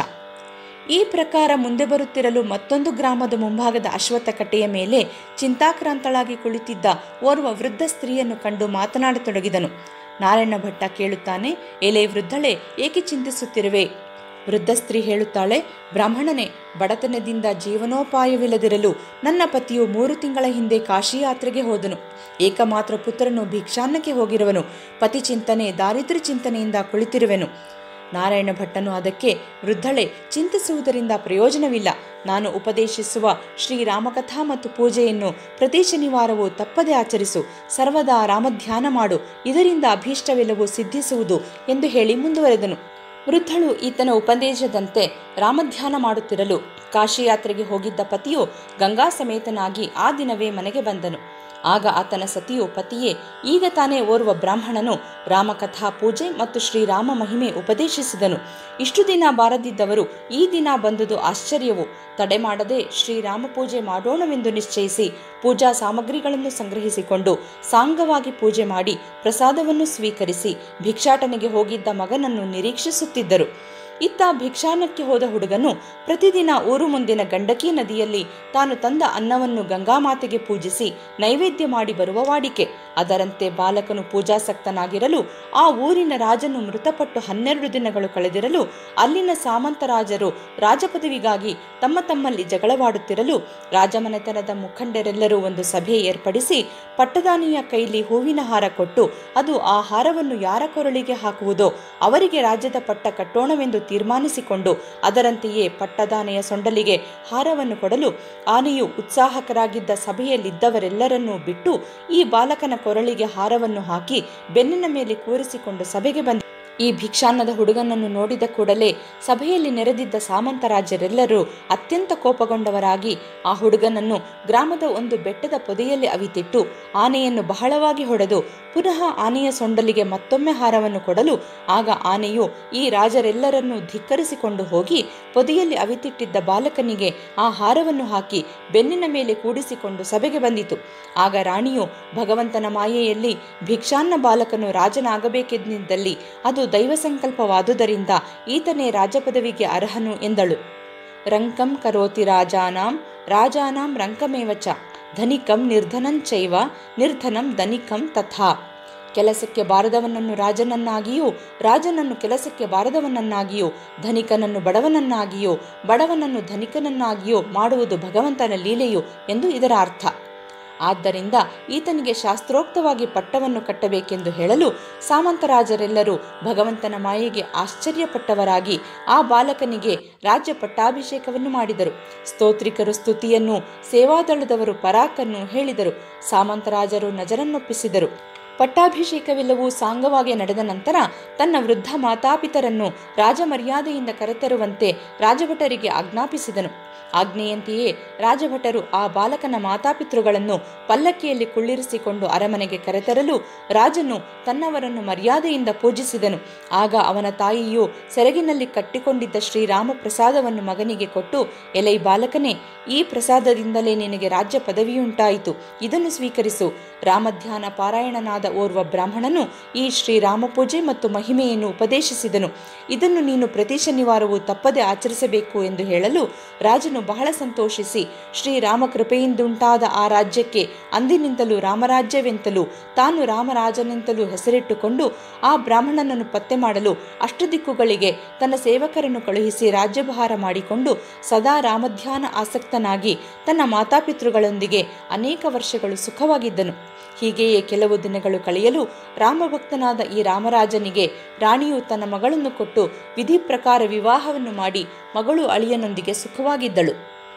ಈ ಪ್ರಕಾರ ಮುಂದೆ ಬರುತ್ತಿರಲು ಮತ್ತೊಂದು ಗ್ರಾಮದ ಮುಂಭಾಗದ ಅಶ್ವತ್ಥ ಕಟ್ಟೆಯ ಮೇಲೆ ಚಿಂತಾಕ್ರಾಂತಳಾಗಿ ಕುಳಿತಿದ್ದ ಓರ್ವ ವೃದ್ಧ ಸ್ತ್ರೀಯನ್ನು ಕಂಡು ಮಾತನಾಡತೊಡಗಿದನು ನಾರಾಯಣ ಭಟ್ಟ ಕೇಳುತ್ತಾನೆ ಎಲೆ ವೃದ್ಧಳೆ ಏಕೆ ಚಿಂತಿಸುತ್ತಿರುವೆ ವೃದ್ಧ ಸ್ತ್ರೀ ಹೇಳುತ್ತಾಳೆ ಬ್ರಾಹ್ಮಣನೇ ಬಡತನದಿಂದ ಜೀವನೋಪಾಯವಿಲ್ಲದಿರಲು ನನ್ನ ಪತಿಯು ಮೂರು ತಿಂಗಳ ಹಿಂದೆ ಕಾಶಿ ಯಾತ್ರೆಗೆ ಹೋದನು ಏಕಮಾತ್ರ ಪುತ್ರನು ಭಿಕ್ಷಾನ್ನಕ್ಕೆ ಹೋಗಿರುವನು ಪತಿ ಚಿಂತನೆ ದಾರಿದ್ರ್ಯ ಚಿಂತನೆಯಿಂದ ಕುಳಿತಿರುವೆನು ನಾರಾಯಣ ಭಟ್ಟನು ಅದಕ್ಕೆ ವೃದ್ಧಳೆ ಚಿಂತಿಸುವುದರಿಂದ ಪ್ರಯೋಜನವಿಲ್ಲ ನಾನು ಉಪದೇಶಿಸುವ ಶ್ರೀರಾಮಕಥಾ ಮತ್ತು ಪೂಜೆಯನ್ನು ಪ್ರತಿ ಶನಿವಾರವೂ ತಪ್ಪದೆ ಆಚರಿಸು ಸರ್ವದಾ ರಾಮಧ್ಯಾನ ಮಾಡು ಇದರಿಂದ ಅಭೀಷ್ಟವೆಲ್ಲವೂ ಸಿದ್ಧಿಸುವುದು ಎಂದು ಹೇಳಿ ಮುಂದುವರೆದನು ವೃದ್ಧಳು ಈತನ ಉಪದೇಶದಂತೆ ರಾಮಧ್ಯಾನ ಮಾಡುತ್ತಿರಲು ಕಾಶಿಯಾತ್ರೆಗೆ ಹೋಗಿದ್ದ ಪತಿಯು ಗಂಗಾ ಸಮೇತನಾಗಿ ಆ ದಿನವೇ ಮನೆಗೆ ಬಂದನು ಆಗ ಆತನ ಸತಿಯು ಪತಿಯೇ ಈಗ ತಾನೇ ಓರ್ವ ಬ್ರಾಹ್ಮಣನು ರಾಮಕಥಾ ಪೂಜೆ ಮತ್ತು ಶ್ರೀರಾಮ ಮಹಿಮೆ ಉಪದೇಶಿಸಿದನು ಇಷ್ಟು ದಿನ ಬಾರದಿದ್ದವರು ಈ ದಿನ ಬಂದುದು ಆಶ್ಚರ್ಯವು ತಡೆ ಮಾಡದೆ ಶ್ರೀರಾಮ ಪೂಜೆ ಮಾಡೋಣವೆಂದು ನಿಶ್ಚಯಿಸಿ ಪೂಜಾ ಸಾಮಗ್ರಿಗಳನ್ನು ಸಂಗ್ರಹಿಸಿಕೊಂಡು ಸಾಂಗವಾಗಿ ಪೂಜೆ ಮಾಡಿ ಪ್ರಸಾದವನ್ನು ಸ್ವೀಕರಿಸಿ ಭಿಕ್ಷಾಟನೆಗೆ ಹೋಗಿದ್ದ ಮಗನನ್ನು ನಿರೀಕ್ಷಿಸುತ್ತಿದ್ದರು ಇತ್ತ ಭಿಕ್ಷಾನಕ್ಕೆ ಹೋದ ಹುಡುಗನು ಪ್ರತಿದಿನ ಊರು ಮುಂದಿನ ಗಂಡಕಿ ನದಿಯಲ್ಲಿ ತಾನು ತಂದ ಅನ್ನವನ್ನು ಗಂಗಾಮಾತೆಗೆ ಪೂಜಿಸಿ ನೈವೇದ್ಯ ಮಾಡಿ ಬರುವ ವಾಡಿಕೆ ಅದರಂತೆ ಬಾಲಕನು ಪೂಜಾಸಕ್ತನಾಗಿರಲು ಆ ಊರಿನ ರಾಜನು ಮೃತಪಟ್ಟು ಹನ್ನೆರಡು ದಿನಗಳು ಕಳೆದಿರಲು ಅಲ್ಲಿನ ಸಾಮಂತರಾಜರು ರಾಜಪದವಿಗಾಗಿ ತಮ್ಮ ತಮ್ಮಲ್ಲಿ ಜಗಳವಾಡುತ್ತಿರಲು ರಾಜಮನೆತನದ ಮುಖಂಡರೆಲ್ಲರೂ ಒಂದು ಸಭೆ ಏರ್ಪಡಿಸಿ ಪಟ್ಟದಾನಿಯ ಕೈಲಿ ಹೂವಿನ ಹಾರ ಕೊಟ್ಟು ಅದು ಆ ಹಾರವನ್ನು ಯಾರ ಕೊರಳಿಗೆ ಹಾಕುವುದೋ ಅವರಿಗೆ ರಾಜ್ಯದ ಪಟ್ಟ ಕಟ್ಟೋಣವೆಂದು ತೀರ್ಮಾನಿಸಿಕೊಂಡು ಅದರಂತೆಯೇ ಪಟ್ಟದಾನೆಯ ಸೊಂಡಲಿಗೆ ಹಾರವನ್ನು ಕೊಡಲು ಆನೆಯು ಉತ್ಸಾಹಕರಾಗಿದ್ದ ಸಭೆಯಲ್ಲಿದ್ದವರೆಲ್ಲರನ್ನೂ ಬಿಟ್ಟು ಈ ಬಾಲಕನ ಕೊರಳಿಗೆ ಹಾರವನ್ನು ಹಾಕಿ ಬೆನ್ನಿನ ಮೇಲೆ ಕೂರಿಸಿಕೊಂಡು ಸಭೆಗೆ ಬಂದ ಈ ಭಿಕ್ಷಾನ್ನದ ಹುಡುಗನನ್ನು ನೋಡಿದ ಕೂಡಲೇ ಸಭೆಯಲ್ಲಿ ನೆರೆದಿದ್ದ ಸಾಮಂತರಾಜರೆಲ್ಲರೂ ಅತ್ಯಂತ ಕೋಪಗೊಂಡವರಾಗಿ ಆ ಹುಡುಗನನ್ನು ಗ್ರಾಮದ ಒಂದು ಬೆಟ್ಟದ ಪೊದೆಯಲ್ಲಿ ಅವಿತಿಟ್ಟು ಆನೆಯನ್ನು ಬಹಳವಾಗಿ ಹೊಡೆದು ಪುನಃ ಆನೆಯ ಸೊಂಡಲಿಗೆ ಮತ್ತೊಮ್ಮೆ ಹಾರವನ್ನು ಕೊಡಲು ಆಗ ಆನೆಯು ಈ ರಾಜರೆಲ್ಲರನ್ನೂ ಧಿಕ್ಕರಿಸಿಕೊಂಡು ಹೋಗಿ ಪೊದೆಯಲ್ಲಿ ಅವಿತಿಟ್ಟಿದ್ದ ಬಾಲಕನಿಗೆ ಆ ಹಾರವನ್ನು ಹಾಕಿ ಬೆನ್ನಿನ ಮೇಲೆ ಕೂಡಿಸಿಕೊಂಡು ಸಭೆಗೆ ಬಂದಿತು ಆಗ ರಾಣಿಯು ಭಗವಂತನ ಮಾಯೆಯಲ್ಲಿ ಭಿಕ್ಷಾನ್ನ ಬಾಲಕನು ರಾಜನಾಗಬೇಕೆಂದಿದ್ದಲ್ಲಿ ಅದು ದೈವ ಸಂಕಲ್ಪವಾದುದರಿಂದ ಈತನೇ ರಾಜಪದವಿಗೆ ಅರ್ಹನು ಎಂದಳು ರಂಕಂ ಕರೋತಿ ರಾಜಾನಾಂ ರಾಜಾನಾಂ ರಂಕಮೇವಚ ಧನಿಕಂ ನಿರ್ಧನಂಚೈವ ನಿರ್ಧನಂ ಧನಿಕಂ ತಥಾ ಕೆಲಸಕ್ಕೆ ಬಾರದವನನ್ನು ರಾಜನನ್ನಾಗಿಯೂ ರಾಜನನ್ನು ಕೆಲಸಕ್ಕೆ ಬಾರದವನನ್ನಾಗಿಯೂ ಧನಿಕನನ್ನು ಬಡವನನ್ನಾಗಿಯೋ ಬಡವನನ್ನು ಧನಿಕನನ್ನಾಗಿಯೋ ಮಾಡುವುದು ಭಗವಂತನ ಲೀಲೆಯು ಎಂದು ಇದರ ಅರ್ಥ ಆದ್ದರಿಂದ ಈತನಿಗೆ ಶಾಸ್ತ್ರೋಕ್ತವಾಗಿ ಪಟ್ಟವನ್ನು ಕಟ್ಟಬೇಕೆಂದು ಹೇಳಲು ಸಾಮಂತರಾಜರೆಲ್ಲರೂ ಭಗವಂತನ ಮಾಯೆಗೆ ಆಶ್ಚರ್ಯಪಟ್ಟವರಾಗಿ ಆ ಬಾಲಕನಿಗೆ ರಾಜ್ಯ ಪಟ್ಟಾಭಿಷೇಕವನ್ನು ಮಾಡಿದರು ಸ್ತೋತ್ರಿಕರು ಸ್ತುತಿಯನ್ನು ಸೇವಾದಳದವರು ಪರಾಕನ್ನು ಹೇಳಿದರು ಸಾಮಂತರಾಜರು ನಜರನ್ನೊಪ್ಪಿಸಿದರು ಪಟ್ಟಾಭಿಷೇಕವೆಲ್ಲವೂ ಸಾಂಗವಾಗಿ ನಡೆದ ನಂತರ ತನ್ನ ವೃದ್ಧ ಮಾತಾಪಿತರನ್ನು ರಾಜಮರ್ಯಾದೆಯಿಂದ ಕರೆತರುವಂತೆ ರಾಜಭಟರಿಗೆ ಆಜ್ಞಾಪಿಸಿದನು ಆಜ್ಞೆಯಂತೆಯೇ ರಾಜಭಟರು ಆ ಬಾಲಕನ ಮಾತಾಪಿತೃಗಳನ್ನು ಪಲ್ಲಕ್ಕಿಯಲ್ಲಿ ಕುಳ್ಳಿರಿಸಿಕೊಂಡು ಅರಮನೆಗೆ ಕರೆತರಲು ರಾಜನು ತನ್ನವರನ್ನು ಮರ್ಯಾದೆಯಿಂದ ಪೂಜಿಸಿದನು ಆಗ ಅವನ ತಾಯಿಯು ಸೆರಗಿನಲ್ಲಿ ಕಟ್ಟಿಕೊಂಡಿದ್ದ ಶ್ರೀರಾಮ ಪ್ರಸಾದವನ್ನು ಮಗನಿಗೆ ಕೊಟ್ಟು ಎಲೈ ಬಾಲಕನೇ ಈ ಪ್ರಸಾದದಿಂದಲೇ ನಿನಗೆ ರಾಜ್ಯ ಪದವಿಯುಂಟಾಯಿತು ಇದನ್ನು ಸ್ವೀಕರಿಸು ರಾಮಧ್ಯಾನ ಪಾರಾಯಣನಾದ ಓರ್ವ ಬ್ರಾಹ್ಮಣನು ಈ ಶ್ರೀರಾಮ ಪೂಜೆ ಮತ್ತು ಮಹಿಮೆಯನ್ನು ಉಪದೇಶಿಸಿದನು ಇದನ್ನು ನೀನು ಪ್ರತಿ ಶನಿವಾರವೂ ತಪ್ಪದೆ ಆಚರಿಸಬೇಕು ಎಂದು ಹೇಳಲು ರಾಜನು ಬಹಳ ಸಂತೋಷಿಸಿ ಶ್ರೀರಾಮ ಕೃಪೆಯಿಂದುಂಟಾದ ಆ ರಾಜ್ಯಕ್ಕೆ ಅಂದಿನಿಂದಲೂ ರಾಮರಾಜ್ಯವೆಂತಲೂ ತಾನು ರಾಮರಾಜನೆಂತಲೂ ಹೆಸರಿಟ್ಟುಕೊಂಡು ಆ ಬ್ರಾಹ್ಮಣನನ್ನು ಪತ್ತೆ ಮಾಡಲು ಅಷ್ಟದಿಕ್ಕುಗಳಿಗೆ ತನ್ನ ಸೇವಕರನ್ನು ಕಳುಹಿಸಿ ರಾಜ್ಯಭಾರ ಮಾಡಿಕೊಂಡು ಸದಾ ರಾಮಧ್ಯಾನ ಆಸಕ್ತನಾಗಿ ತನ್ನ ಮಾತಾಪಿತೃಗಳೊಂದಿಗೆ ಅನೇಕ ವರ್ಷಗಳು ಸುಖವಾಗಿದ್ದನು ಹೀಗೆಯೇ ಕೆಲವು ದಿನಗಳು ಕಳೆಯಲು ರಾಮಭಕ್ತನಾದ ಈ ರಾಮರಾಜನಿಗೆ ರಾಣಿಯು ತನ್ನ ಮಗಳನ್ನು ಕೊಟ್ಟು ವಿಧಿ ಪ್ರಕಾರ ವಿವಾಹವನ್ನು ಮಾಡಿ ಮಗಳು ಅಳಿಯನೊಂದಿಗೆ ಸುಖವಾಗಿದ್ದಳು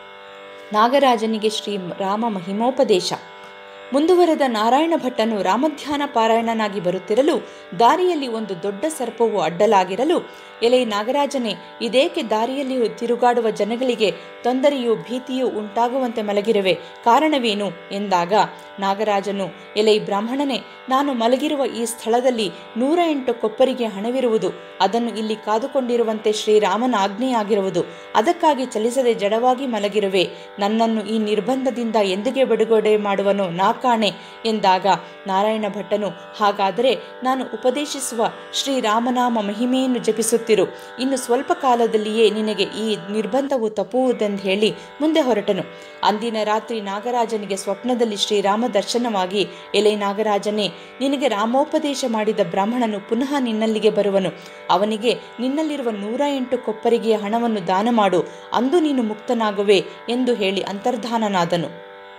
ನಾಗರಾಜನಿಗೆ ಶ್ರೀ ರಾಮ ಮಹಿಮೋಪದೇಶ ಮುಂದುವರೆದ ನಾರಾಯಣ ಭಟ್ಟನು ರಾಮಧ್ಯಾನ ಪಾರಾಯಣನಾಗಿ ಬರುತ್ತಿರಲು ದಾರಿಯಲ್ಲಿ ಒಂದು ದೊಡ್ಡ ಸರ್ಪವು ಅಡ್ಡಲಾಗಿರಲು ಎಲೆ ನಾಗರಾಜನೇ ಇದೇಕೆ ದಾರಿಯಲ್ಲಿ ತಿರುಗಾಡುವ ಜನಗಳಿಗೆ ತೊಂದರೆಯೂ ಭೀತಿಯೂ ಉಂಟಾಗುವಂತೆ ಮಲಗಿರುವೆ ಕಾರಣವೇನು ಎಂದಾಗ ನಾಗರಾಜನು ಎಲೆ ಬ್ರಾಹ್ಮಣನೇ ನಾನು ಮಲಗಿರುವ ಈ ಸ್ಥಳದಲ್ಲಿ ನೂರ ಎಂಟು ಕೊಪ್ಪರಿಗೆ ಹಣವಿರುವುದು ಅದನ್ನು ಇಲ್ಲಿ ಕಾದುಕೊಂಡಿರುವಂತೆ ಶ್ರೀರಾಮನ ಆಜ್ಞೆಯಾಗಿರುವುದು ಅದಕ್ಕಾಗಿ ಚಲಿಸದೆ ಜಡವಾಗಿ ಮಲಗಿರುವೆ ನನ್ನನ್ನು ಈ ನಿರ್ಬಂಧದಿಂದ ಎಂದಿಗೆ ಬಿಡುಗಡೆ ಮಾಡುವನೋ ನಾ ಕಾಣೆ ಎಂದಾಗ ನಾರಾಯಣ ಭಟ್ಟನು ಹಾಗಾದರೆ ನಾನು ಉಪದೇಶಿಸುವ ಶ್ರೀರಾಮನಾಮ ಮಹಿಮೆಯನ್ನು ಜಪಿಸುತ್ತಿರು ಇನ್ನು ಸ್ವಲ್ಪ ಕಾಲದಲ್ಲಿಯೇ ನಿನಗೆ ಈ ನಿರ್ಬಂಧವು ತಪ್ಪುವುದೆಂದು ಹೇಳಿ ಮುಂದೆ ಹೊರಟನು ಅಂದಿನ ರಾತ್ರಿ ನಾಗರಾಜನಿಗೆ ಸ್ವಪ್ನದಲ್ಲಿ ಶ್ರೀರಾಮ ದರ್ಶನವಾಗಿ ಎಲೆ ನಾಗರಾಜನೇ ನಿನಗೆ ರಾಮೋಪದೇಶ ಮಾಡಿದ ಬ್ರಾಹ್ಮಣನು ಪುನಃ ನಿನ್ನಲ್ಲಿಗೆ ಬರುವನು ಅವನಿಗೆ ನಿನ್ನಲ್ಲಿರುವ ನೂರ ಎಂಟು ಕೊಪ್ಪರಿಗೆಯ ಹಣವನ್ನು ದಾನ ಮಾಡು ಅಂದು ನೀನು ಮುಕ್ತನಾಗುವೆ ಎಂದು ಹೇಳಿ ಅಂತರ್ಧಾನನಾದನು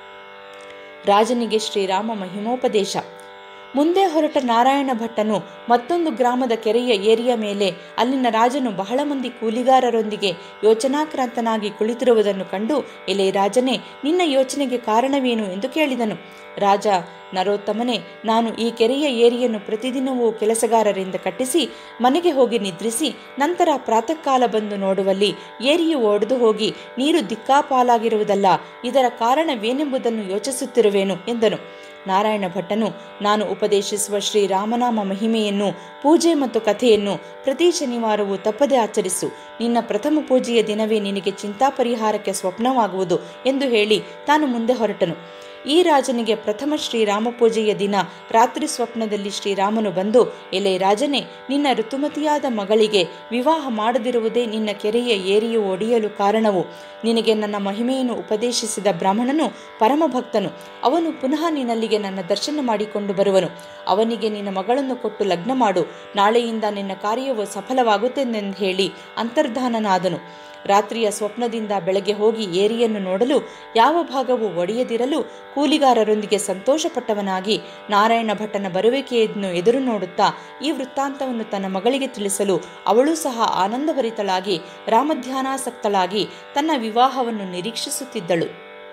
ರಾಜನಿಗೆ ಶ್ರೀರಾಮ ಮಹಿಮೋಪದೇಶ ಮುಂದೆ ಹೊರಟ ನಾರಾಯಣ ಭಟ್ಟನು ಮತ್ತೊಂದು ಗ್ರಾಮದ ಕೆರೆಯ ಏರಿಯ ಮೇಲೆ ಅಲ್ಲಿನ ರಾಜನು ಬಹಳ ಮಂದಿ ಕೂಲಿಗಾರರೊಂದಿಗೆ ಯೋಚನಾಕ್ರಾಂತನಾಗಿ ಕುಳಿತಿರುವುದನ್ನು ಕಂಡು ಎಲೆ ರಾಜನೇ ನಿನ್ನ ಯೋಚನೆಗೆ ಕಾರಣವೇನು ಎಂದು ಕೇಳಿದನು ರಾಜ ನರೋತ್ತಮನೇ ನಾನು ಈ ಕೆರೆಯ ಏರಿಯನ್ನು ಪ್ರತಿದಿನವೂ ಕೆಲಸಗಾರರಿಂದ ಕಟ್ಟಿಸಿ ಮನೆಗೆ ಹೋಗಿ ನಿದ್ರಿಸಿ ನಂತರ ಪ್ರಾತಃ ಕಾಲ ಬಂದು ನೋಡುವಲ್ಲಿ ಏರಿಯು ಒಡೆದು ಹೋಗಿ ನೀರು ದಿಕ್ಕಾಪಾಲಾಗಿರುವುದಲ್ಲ ಇದರ ಕಾರಣವೇನೆಂಬುದನ್ನು ಯೋಚಿಸುತ್ತಿರುವೇನು ಎಂದನು ನಾರಾಯಣ ಭಟ್ಟನು ನಾನು ಉಪದೇಶಿಸುವ ಶ್ರೀರಾಮನಾಮ ಮಹಿಮೆಯನ್ನು ಪೂಜೆ ಮತ್ತು ಕಥೆಯನ್ನು ಪ್ರತಿ ಶನಿವಾರವೂ ತಪ್ಪದೆ ಆಚರಿಸು ನಿನ್ನ ಪ್ರಥಮ ಪೂಜೆಯ ದಿನವೇ ನಿನಗೆ ಚಿಂತಾ ಪರಿಹಾರಕ್ಕೆ ಸ್ವಪ್ನವಾಗುವುದು ಎಂದು ಹೇಳಿ ತಾನು ಮುಂದೆ ಹೊರಟನು ಈ ರಾಜನಿಗೆ ಪ್ರಥಮ ಶ್ರೀರಾಮ ಪೂಜೆಯ ದಿನ ರಾತ್ರಿ ಸ್ವಪ್ನದಲ್ಲಿ ಶ್ರೀರಾಮನು ಬಂದು ಎಲೆ ರಾಜನೇ ನಿನ್ನ ಋತುಮತಿಯಾದ ಮಗಳಿಗೆ ವಿವಾಹ ಮಾಡದಿರುವುದೇ ನಿನ್ನ ಕೆರೆಯ ಏರಿಯು ಒಡೆಯಲು ಕಾರಣವು ನಿನಗೆ ನನ್ನ ಮಹಿಮೆಯನ್ನು ಉಪದೇಶಿಸಿದ ಬ್ರಾಹ್ಮಣನು ಪರಮಭಕ್ತನು ಅವನು ಪುನಃ ನಿನ್ನಲ್ಲಿಗೆ ನನ್ನ ದರ್ಶನ ಮಾಡಿಕೊಂಡು ಬರುವನು ಅವನಿಗೆ ನಿನ್ನ ಮಗಳನ್ನು ಕೊಟ್ಟು ಲಗ್ನ ಮಾಡು ನಾಳೆಯಿಂದ ನಿನ್ನ ಕಾರ್ಯವು ಸಫಲವಾಗುತ್ತೆಂದೆಂದು ಹೇಳಿ ಅಂತರ್ಧಾನನಾದನು ರಾತ್ರಿಯ ಸ್ವಪ್ನದಿಂದ ಬೆಳಗ್ಗೆ ಹೋಗಿ ಏರಿಯನ್ನು ನೋಡಲು ಯಾವ ಭಾಗವು ಒಡೆಯದಿರಲು ಕೂಲಿಗಾರರೊಂದಿಗೆ ಸಂತೋಷಪಟ್ಟವನಾಗಿ ನಾರಾಯಣ ಭಟ್ಟನ ಬರುವಿಕೆಯನ್ನು ಎದುರು ನೋಡುತ್ತಾ ಈ ವೃತ್ತಾಂತವನ್ನು ತನ್ನ ಮಗಳಿಗೆ ತಿಳಿಸಲು ಅವಳು ಸಹ ಆನಂದಭರಿತಳಾಗಿ ರಾಮಧ್ಯಾನಾಸಕ್ತಳಾಗಿ ತನ್ನ ವಿವಾಹವನ್ನು ನಿರೀಕ್ಷಿಸುತ್ತಿದ್ದಳು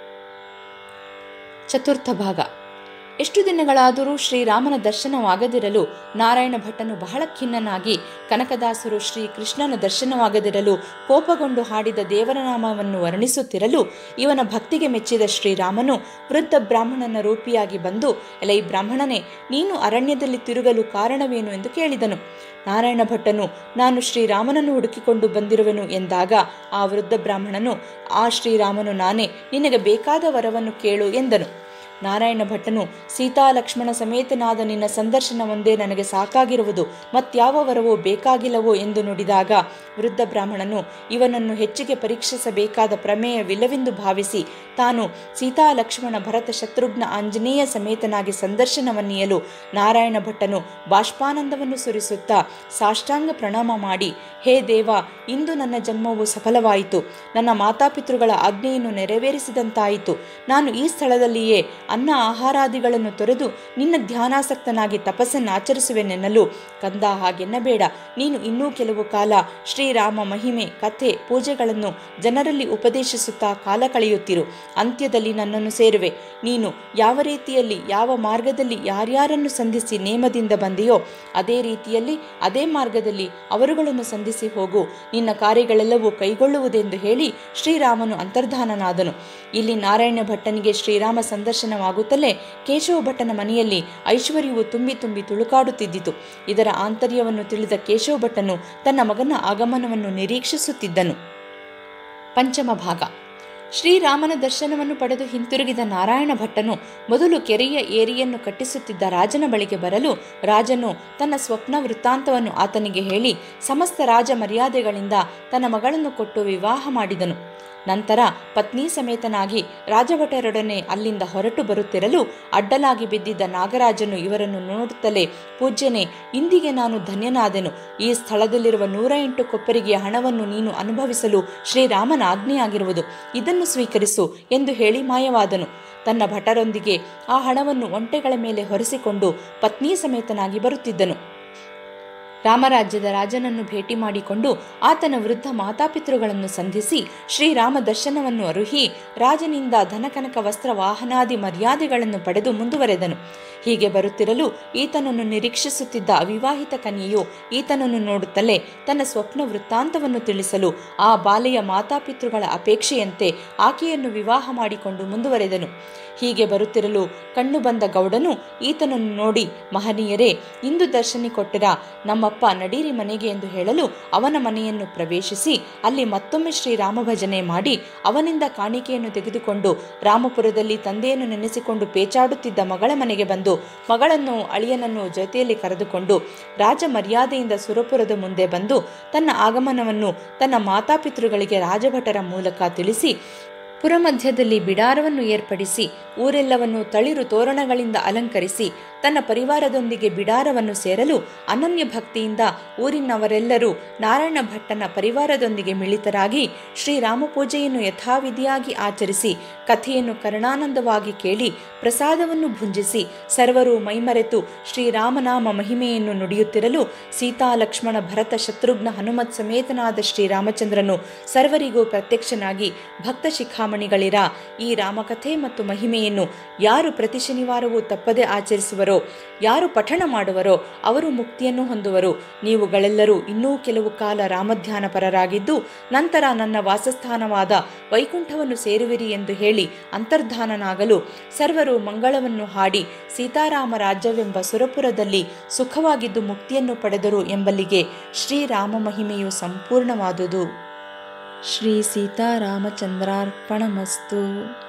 ಚತುರ್ಥ ಭಾಗ ಎಷ್ಟು ದಿನಗಳಾದರೂ ಶ್ರೀರಾಮನ ದರ್ಶನವಾಗದಿರಲು ನಾರಾಯಣ ಭಟ್ಟನು ಬಹಳ ಖಿನ್ನನಾಗಿ ಕನಕದಾಸರು ಶ್ರೀ ಕೃಷ್ಣನ ದರ್ಶನವಾಗದಿರಲು ಕೋಪಗೊಂಡು ಹಾಡಿದ ದೇವರ ನಾಮವನ್ನು ವರ್ಣಿಸುತ್ತಿರಲು ಇವನ ಭಕ್ತಿಗೆ ಮೆಚ್ಚಿದ ಶ್ರೀರಾಮನು ವೃದ್ಧ ಬ್ರಾಹ್ಮಣನ ರೂಪಿಯಾಗಿ ಬಂದು ಎಲೈ ಬ್ರಾಹ್ಮಣನೇ ನೀನು ಅರಣ್ಯದಲ್ಲಿ ತಿರುಗಲು ಕಾರಣವೇನು ಎಂದು ಕೇಳಿದನು ನಾರಾಯಣ ಭಟ್ಟನು ನಾನು ಶ್ರೀರಾಮನನ್ನು ಹುಡುಕಿಕೊಂಡು ಬಂದಿರುವೆನು ಎಂದಾಗ ಆ ವೃದ್ಧ ಬ್ರಾಹ್ಮಣನು ಆ ಶ್ರೀರಾಮನು ನಾನೇ ನಿನಗೆ ಬೇಕಾದ ವರವನ್ನು ಕೇಳು ಎಂದನು ನಾರಾಯಣ ಭಟ್ಟನು ಸೀತಾ ಲಕ್ಷ್ಮಣ ಸಮೇತನಾದ ನಿನ್ನ ಸಂದರ್ಶನ ಒಂದೇ ನನಗೆ ಸಾಕಾಗಿರುವುದು ಮತ್ಯಾವ ವರವೋ ಬೇಕಾಗಿಲ್ಲವೋ ಎಂದು ನುಡಿದಾಗ ವೃದ್ಧ ಬ್ರಾಹ್ಮಣನು ಇವನನ್ನು ಹೆಚ್ಚಿಗೆ ಪರೀಕ್ಷಿಸಬೇಕಾದ ಪ್ರಮೇಯವಿಲ್ಲವೆಂದು ಭಾವಿಸಿ ತಾನು ಸೀತಾ ಲಕ್ಷ್ಮಣ ಭರತ ಶತ್ರುಘ್ನ ಆಂಜನೇಯ ಸಮೇತನಾಗಿ ಸಂದರ್ಶನವನ್ನೀಯಲು ನಾರಾಯಣ ಭಟ್ಟನು ಬಾಷ್ಪಾನಂದವನ್ನು ಸುರಿಸುತ್ತಾ ಸಾಷ್ಟಾಂಗ ಪ್ರಣಾಮ ಮಾಡಿ ಹೇ ದೇವ ಇಂದು ನನ್ನ ಜನ್ಮವು ಸಫಲವಾಯಿತು ನನ್ನ ಮಾತಾಪಿತೃಗಳ ಆಜ್ಞೆಯನ್ನು ನೆರವೇರಿಸಿದಂತಾಯಿತು ನಾನು ಈ ಸ್ಥಳದಲ್ಲಿಯೇ ಅನ್ನ ಆಹಾರಾದಿಗಳನ್ನು ತೊರೆದು ನಿನ್ನ ಧ್ಯಾನಾಸಕ್ತನಾಗಿ ತಪಸ್ಸನ್ನಾಚರಿಸುವೆನೆನ್ನಲು ಕಂದ ಹಾಗೆನ್ನಬೇಡ ನೀನು ಇನ್ನೂ ಕೆಲವು ಕಾಲ ಶ್ರೀರಾಮ ಮಹಿಮೆ ಕಥೆ ಪೂಜೆಗಳನ್ನು ಜನರಲ್ಲಿ ಉಪದೇಶಿಸುತ್ತಾ ಕಾಲ ಕಳೆಯುತ್ತಿರು ಅಂತ್ಯದಲ್ಲಿ ನನ್ನನ್ನು ಸೇರುವೆ ನೀನು ಯಾವ ರೀತಿಯಲ್ಲಿ ಯಾವ ಮಾರ್ಗದಲ್ಲಿ ಯಾರ್ಯಾರನ್ನು ಸಂಧಿಸಿ ನೇಮದಿಂದ ಬಂದೆಯೋ ಅದೇ ರೀತಿಯಲ್ಲಿ ಅದೇ ಮಾರ್ಗದಲ್ಲಿ ಅವರುಗಳನ್ನು ಸಂಧಿಸಿ ಹೋಗು ನಿನ್ನ ಕಾರ್ಯಗಳೆಲ್ಲವೂ ಕೈಗೊಳ್ಳುವುದೆಂದು ಹೇಳಿ ಶ್ರೀರಾಮನು ಅಂತರ್ಧಾನನಾದನು ಇಲ್ಲಿ ನಾರಾಯಣ ಭಟ್ಟನಿಗೆ ಶ್ರೀರಾಮ ಸಂದರ್ಶನವಾಗುತ್ತಲೇ ಕೇಶವ ಭಟ್ಟನ ಮನೆಯಲ್ಲಿ ಐಶ್ವರ್ಯವು ತುಂಬಿ ತುಂಬಿ ತುಳುಕಾಡುತ್ತಿದ್ದಿತು ಇದರ ಆಂತರ್ಯವನ್ನು ತಿಳಿದ ಕೇಶವ ಭಟ್ಟನು ತನ್ನ ಮಗನ ಆಗಮನವನ್ನು ನಿರೀಕ್ಷಿಸುತ್ತಿದ್ದನು ಪಂಚಮ ಭಾಗ ಶ್ರೀರಾಮನ ದರ್ಶನವನ್ನು ಪಡೆದು ಹಿಂತಿರುಗಿದ ನಾರಾಯಣ ಭಟ್ಟನು ಮೊದಲು ಕೆರೆಯ ಏರಿಯನ್ನು ಕಟ್ಟಿಸುತ್ತಿದ್ದ ರಾಜನ ಬಳಿಗೆ ಬರಲು ರಾಜನು ತನ್ನ ಸ್ವಪ್ನ ವೃತ್ತಾಂತವನ್ನು ಆತನಿಗೆ ಹೇಳಿ ಸಮಸ್ತ ರಾಜ ಮರ್ಯಾದೆಗಳಿಂದ ತನ್ನ ಮಗಳನ್ನು ಕೊಟ್ಟು ವಿವಾಹ ಮಾಡಿದನು ನಂತರ ಪತ್ನಿ ಸಮೇತನಾಗಿ ರಾಜಭಟರೊಡನೆ ಅಲ್ಲಿಂದ ಹೊರಟು ಬರುತ್ತಿರಲು ಅಡ್ಡಲಾಗಿ ಬಿದ್ದಿದ್ದ ನಾಗರಾಜನು ಇವರನ್ನು ನೋಡುತ್ತಲೇ ಪೂಜ್ಯನೆ ಇಂದಿಗೆ ನಾನು ಧನ್ಯನಾದೆನು ಈ ಸ್ಥಳದಲ್ಲಿರುವ ನೂರ ಎಂಟು ಕೊಪ್ಪರಿಗೆಯ ಹಣವನ್ನು ನೀನು ಅನುಭವಿಸಲು ಶ್ರೀರಾಮನ ಆಜ್ಞೆಯಾಗಿರುವುದು ಇದನ್ನು ಸ್ವೀಕರಿಸು ಎಂದು ಹೇಳಿ ಮಾಯವಾದನು ತನ್ನ ಭಟರೊಂದಿಗೆ ಆ ಹಣವನ್ನು ಒಂಟೆಗಳ ಮೇಲೆ ಹೊರಿಸಿಕೊಂಡು ಪತ್ನಿ ಸಮೇತನಾಗಿ ಬರುತ್ತಿದ್ದನು ರಾಮರಾಜ್ಯದ ರಾಜನನ್ನು ಭೇಟಿ ಮಾಡಿಕೊಂಡು ಆತನ ವೃದ್ಧ ಮಾತಾಪಿತೃಗಳನ್ನು ಸಂಧಿಸಿ ಶ್ರೀರಾಮ ದರ್ಶನವನ್ನು ಅರುಹಿ ರಾಜನಿಂದ ಧನಕನಕ ವಸ್ತ್ರ ವಾಹನಾದಿ ಮರ್ಯಾದೆಗಳನ್ನು ಪಡೆದು ಮುಂದುವರೆದನು ಹೀಗೆ ಬರುತ್ತಿರಲು ಈತನನ್ನು ನಿರೀಕ್ಷಿಸುತ್ತಿದ್ದ ಅವಿವಾಹಿತ ಕನ್ಯೆಯು ಈತನನ್ನು ನೋಡುತ್ತಲೇ ತನ್ನ ಸ್ವಪ್ನ ವೃತ್ತಾಂತವನ್ನು ತಿಳಿಸಲು ಆ ಬಾಲೆಯ ಮಾತಾಪಿತೃಗಳ ಅಪೇಕ್ಷೆಯಂತೆ ಆಕೆಯನ್ನು ವಿವಾಹ ಮಾಡಿಕೊಂಡು ಮುಂದುವರೆದನು ಹೀಗೆ ಬರುತ್ತಿರಲು ಕಣ್ಣು ಬಂದ ಗೌಡನು ಈತನನ್ನು ನೋಡಿ ಮಹನೀಯರೇ ಇಂದು ದರ್ಶನಿ ಕೊಟ್ಟಿರ ನಮ್ಮಪ್ಪ ನಡೀರಿ ಮನೆಗೆ ಎಂದು ಹೇಳಲು ಅವನ ಮನೆಯನ್ನು ಪ್ರವೇಶಿಸಿ ಅಲ್ಲಿ ಮತ್ತೊಮ್ಮೆ ಶ್ರೀರಾಮ ಭಜನೆ ಮಾಡಿ ಅವನಿಂದ ಕಾಣಿಕೆಯನ್ನು ತೆಗೆದುಕೊಂಡು ರಾಮಪುರದಲ್ಲಿ ತಂದೆಯನ್ನು ನೆನೆಸಿಕೊಂಡು ಪೇಚಾಡುತ್ತಿದ್ದ ಮಗಳ ಮನೆಗೆ ಬಂದು ಮಗಳನ್ನು ಅಳಿಯನನ್ನು ಜೊತೆಯಲ್ಲಿ ಕರೆದುಕೊಂಡು ರಾಜ ಮರ್ಯಾದೆಯಿಂದ ಸುರಪುರದ ಮುಂದೆ ಬಂದು ತನ್ನ ಆಗಮನವನ್ನು ತನ್ನ ಮಾತಾಪಿತೃಗಳಿಗೆ ರಾಜಭಟರ ಮೂಲಕ ತಿಳಿಸಿ ಪುರಮಧ್ಯದಲ್ಲಿ ಬಿಡಾರವನ್ನು ಏರ್ಪಡಿಸಿ ಊರೆಲ್ಲವನ್ನು ತಳಿರು ತೋರಣಗಳಿಂದ ಅಲಂಕರಿಸಿ ತನ್ನ ಪರಿವಾರದೊಂದಿಗೆ ಬಿಡಾರವನ್ನು ಸೇರಲು ಅನನ್ಯ ಭಕ್ತಿಯಿಂದ ಊರಿನವರೆಲ್ಲರೂ ನಾರಾಯಣ ಭಟ್ಟನ ಪರಿವಾರದೊಂದಿಗೆ ಮಿಳಿತರಾಗಿ ಶ್ರೀರಾಮ ಪೂಜೆಯನ್ನು ಯಥಾವಿಧಿಯಾಗಿ ಆಚರಿಸಿ ಕಥೆಯನ್ನು ಕರುಣಾನಂದವಾಗಿ ಕೇಳಿ ಪ್ರಸಾದವನ್ನು ಭುಂಜಿಸಿ ಸರ್ವರು ಮೈಮರೆತು ಶ್ರೀರಾಮನಾಮ ಮಹಿಮೆಯನ್ನು ನುಡಿಯುತ್ತಿರಲು ಸೀತಾ ಲಕ್ಷ್ಮಣ ಭರತ ಶತ್ರುಘ್ನ ಹನುಮತ್ ಸಮೇತನಾದ ಶ್ರೀರಾಮಚಂದ್ರನು ಸರ್ವರಿಗೂ ಪ್ರತ್ಯಕ್ಷನಾಗಿ ಭಕ್ತ ಶಿಖಾಮಣಿಗಳಿರ ಈ ರಾಮಕಥೆ ಮತ್ತು ಮಹಿಮೆಯನ್ನು ಯಾರು ಪ್ರತಿ ಶನಿವಾರವೂ ತಪ್ಪದೆ ಆಚರಿಸುವರೋ ಯಾರು ಪಠಣ ಮಾಡುವರೋ ಅವರು ಮುಕ್ತಿಯನ್ನು ಹೊಂದುವರು ನೀವುಗಳೆಲ್ಲರೂ ಇನ್ನೂ ಕೆಲವು ಕಾಲ ರಾಮಧ್ಯಾನ ಪರರಾಗಿದ್ದು ನಂತರ ನನ್ನ ವಾಸಸ್ಥಾನವಾದ ವೈಕುಂಠವನ್ನು ಸೇರುವಿರಿ ಎಂದು ಹೇಳಿ ಅಂತರ್ಧಾನನಾಗಲು ಸರ್ವರು ಮಂಗಳವನ್ನು ಹಾಡಿ ಸೀತಾರಾಮ ರಾಜ್ಯವೆಂಬ ಸುರಪುರದಲ್ಲಿ ಸುಖವಾಗಿದ್ದು ಮುಕ್ತಿಯನ್ನು ಪಡೆದರು ಎಂಬಲ್ಲಿಗೆ ಶ್ರೀರಾಮ ಮಹಿಮೆಯು ಸಂಪೂರ್ಣವಾದುದು ಶ್ರೀ ಸೀತಾರಾಮಚಂದ್ರಾರ್ಪಣಮಸ್ತು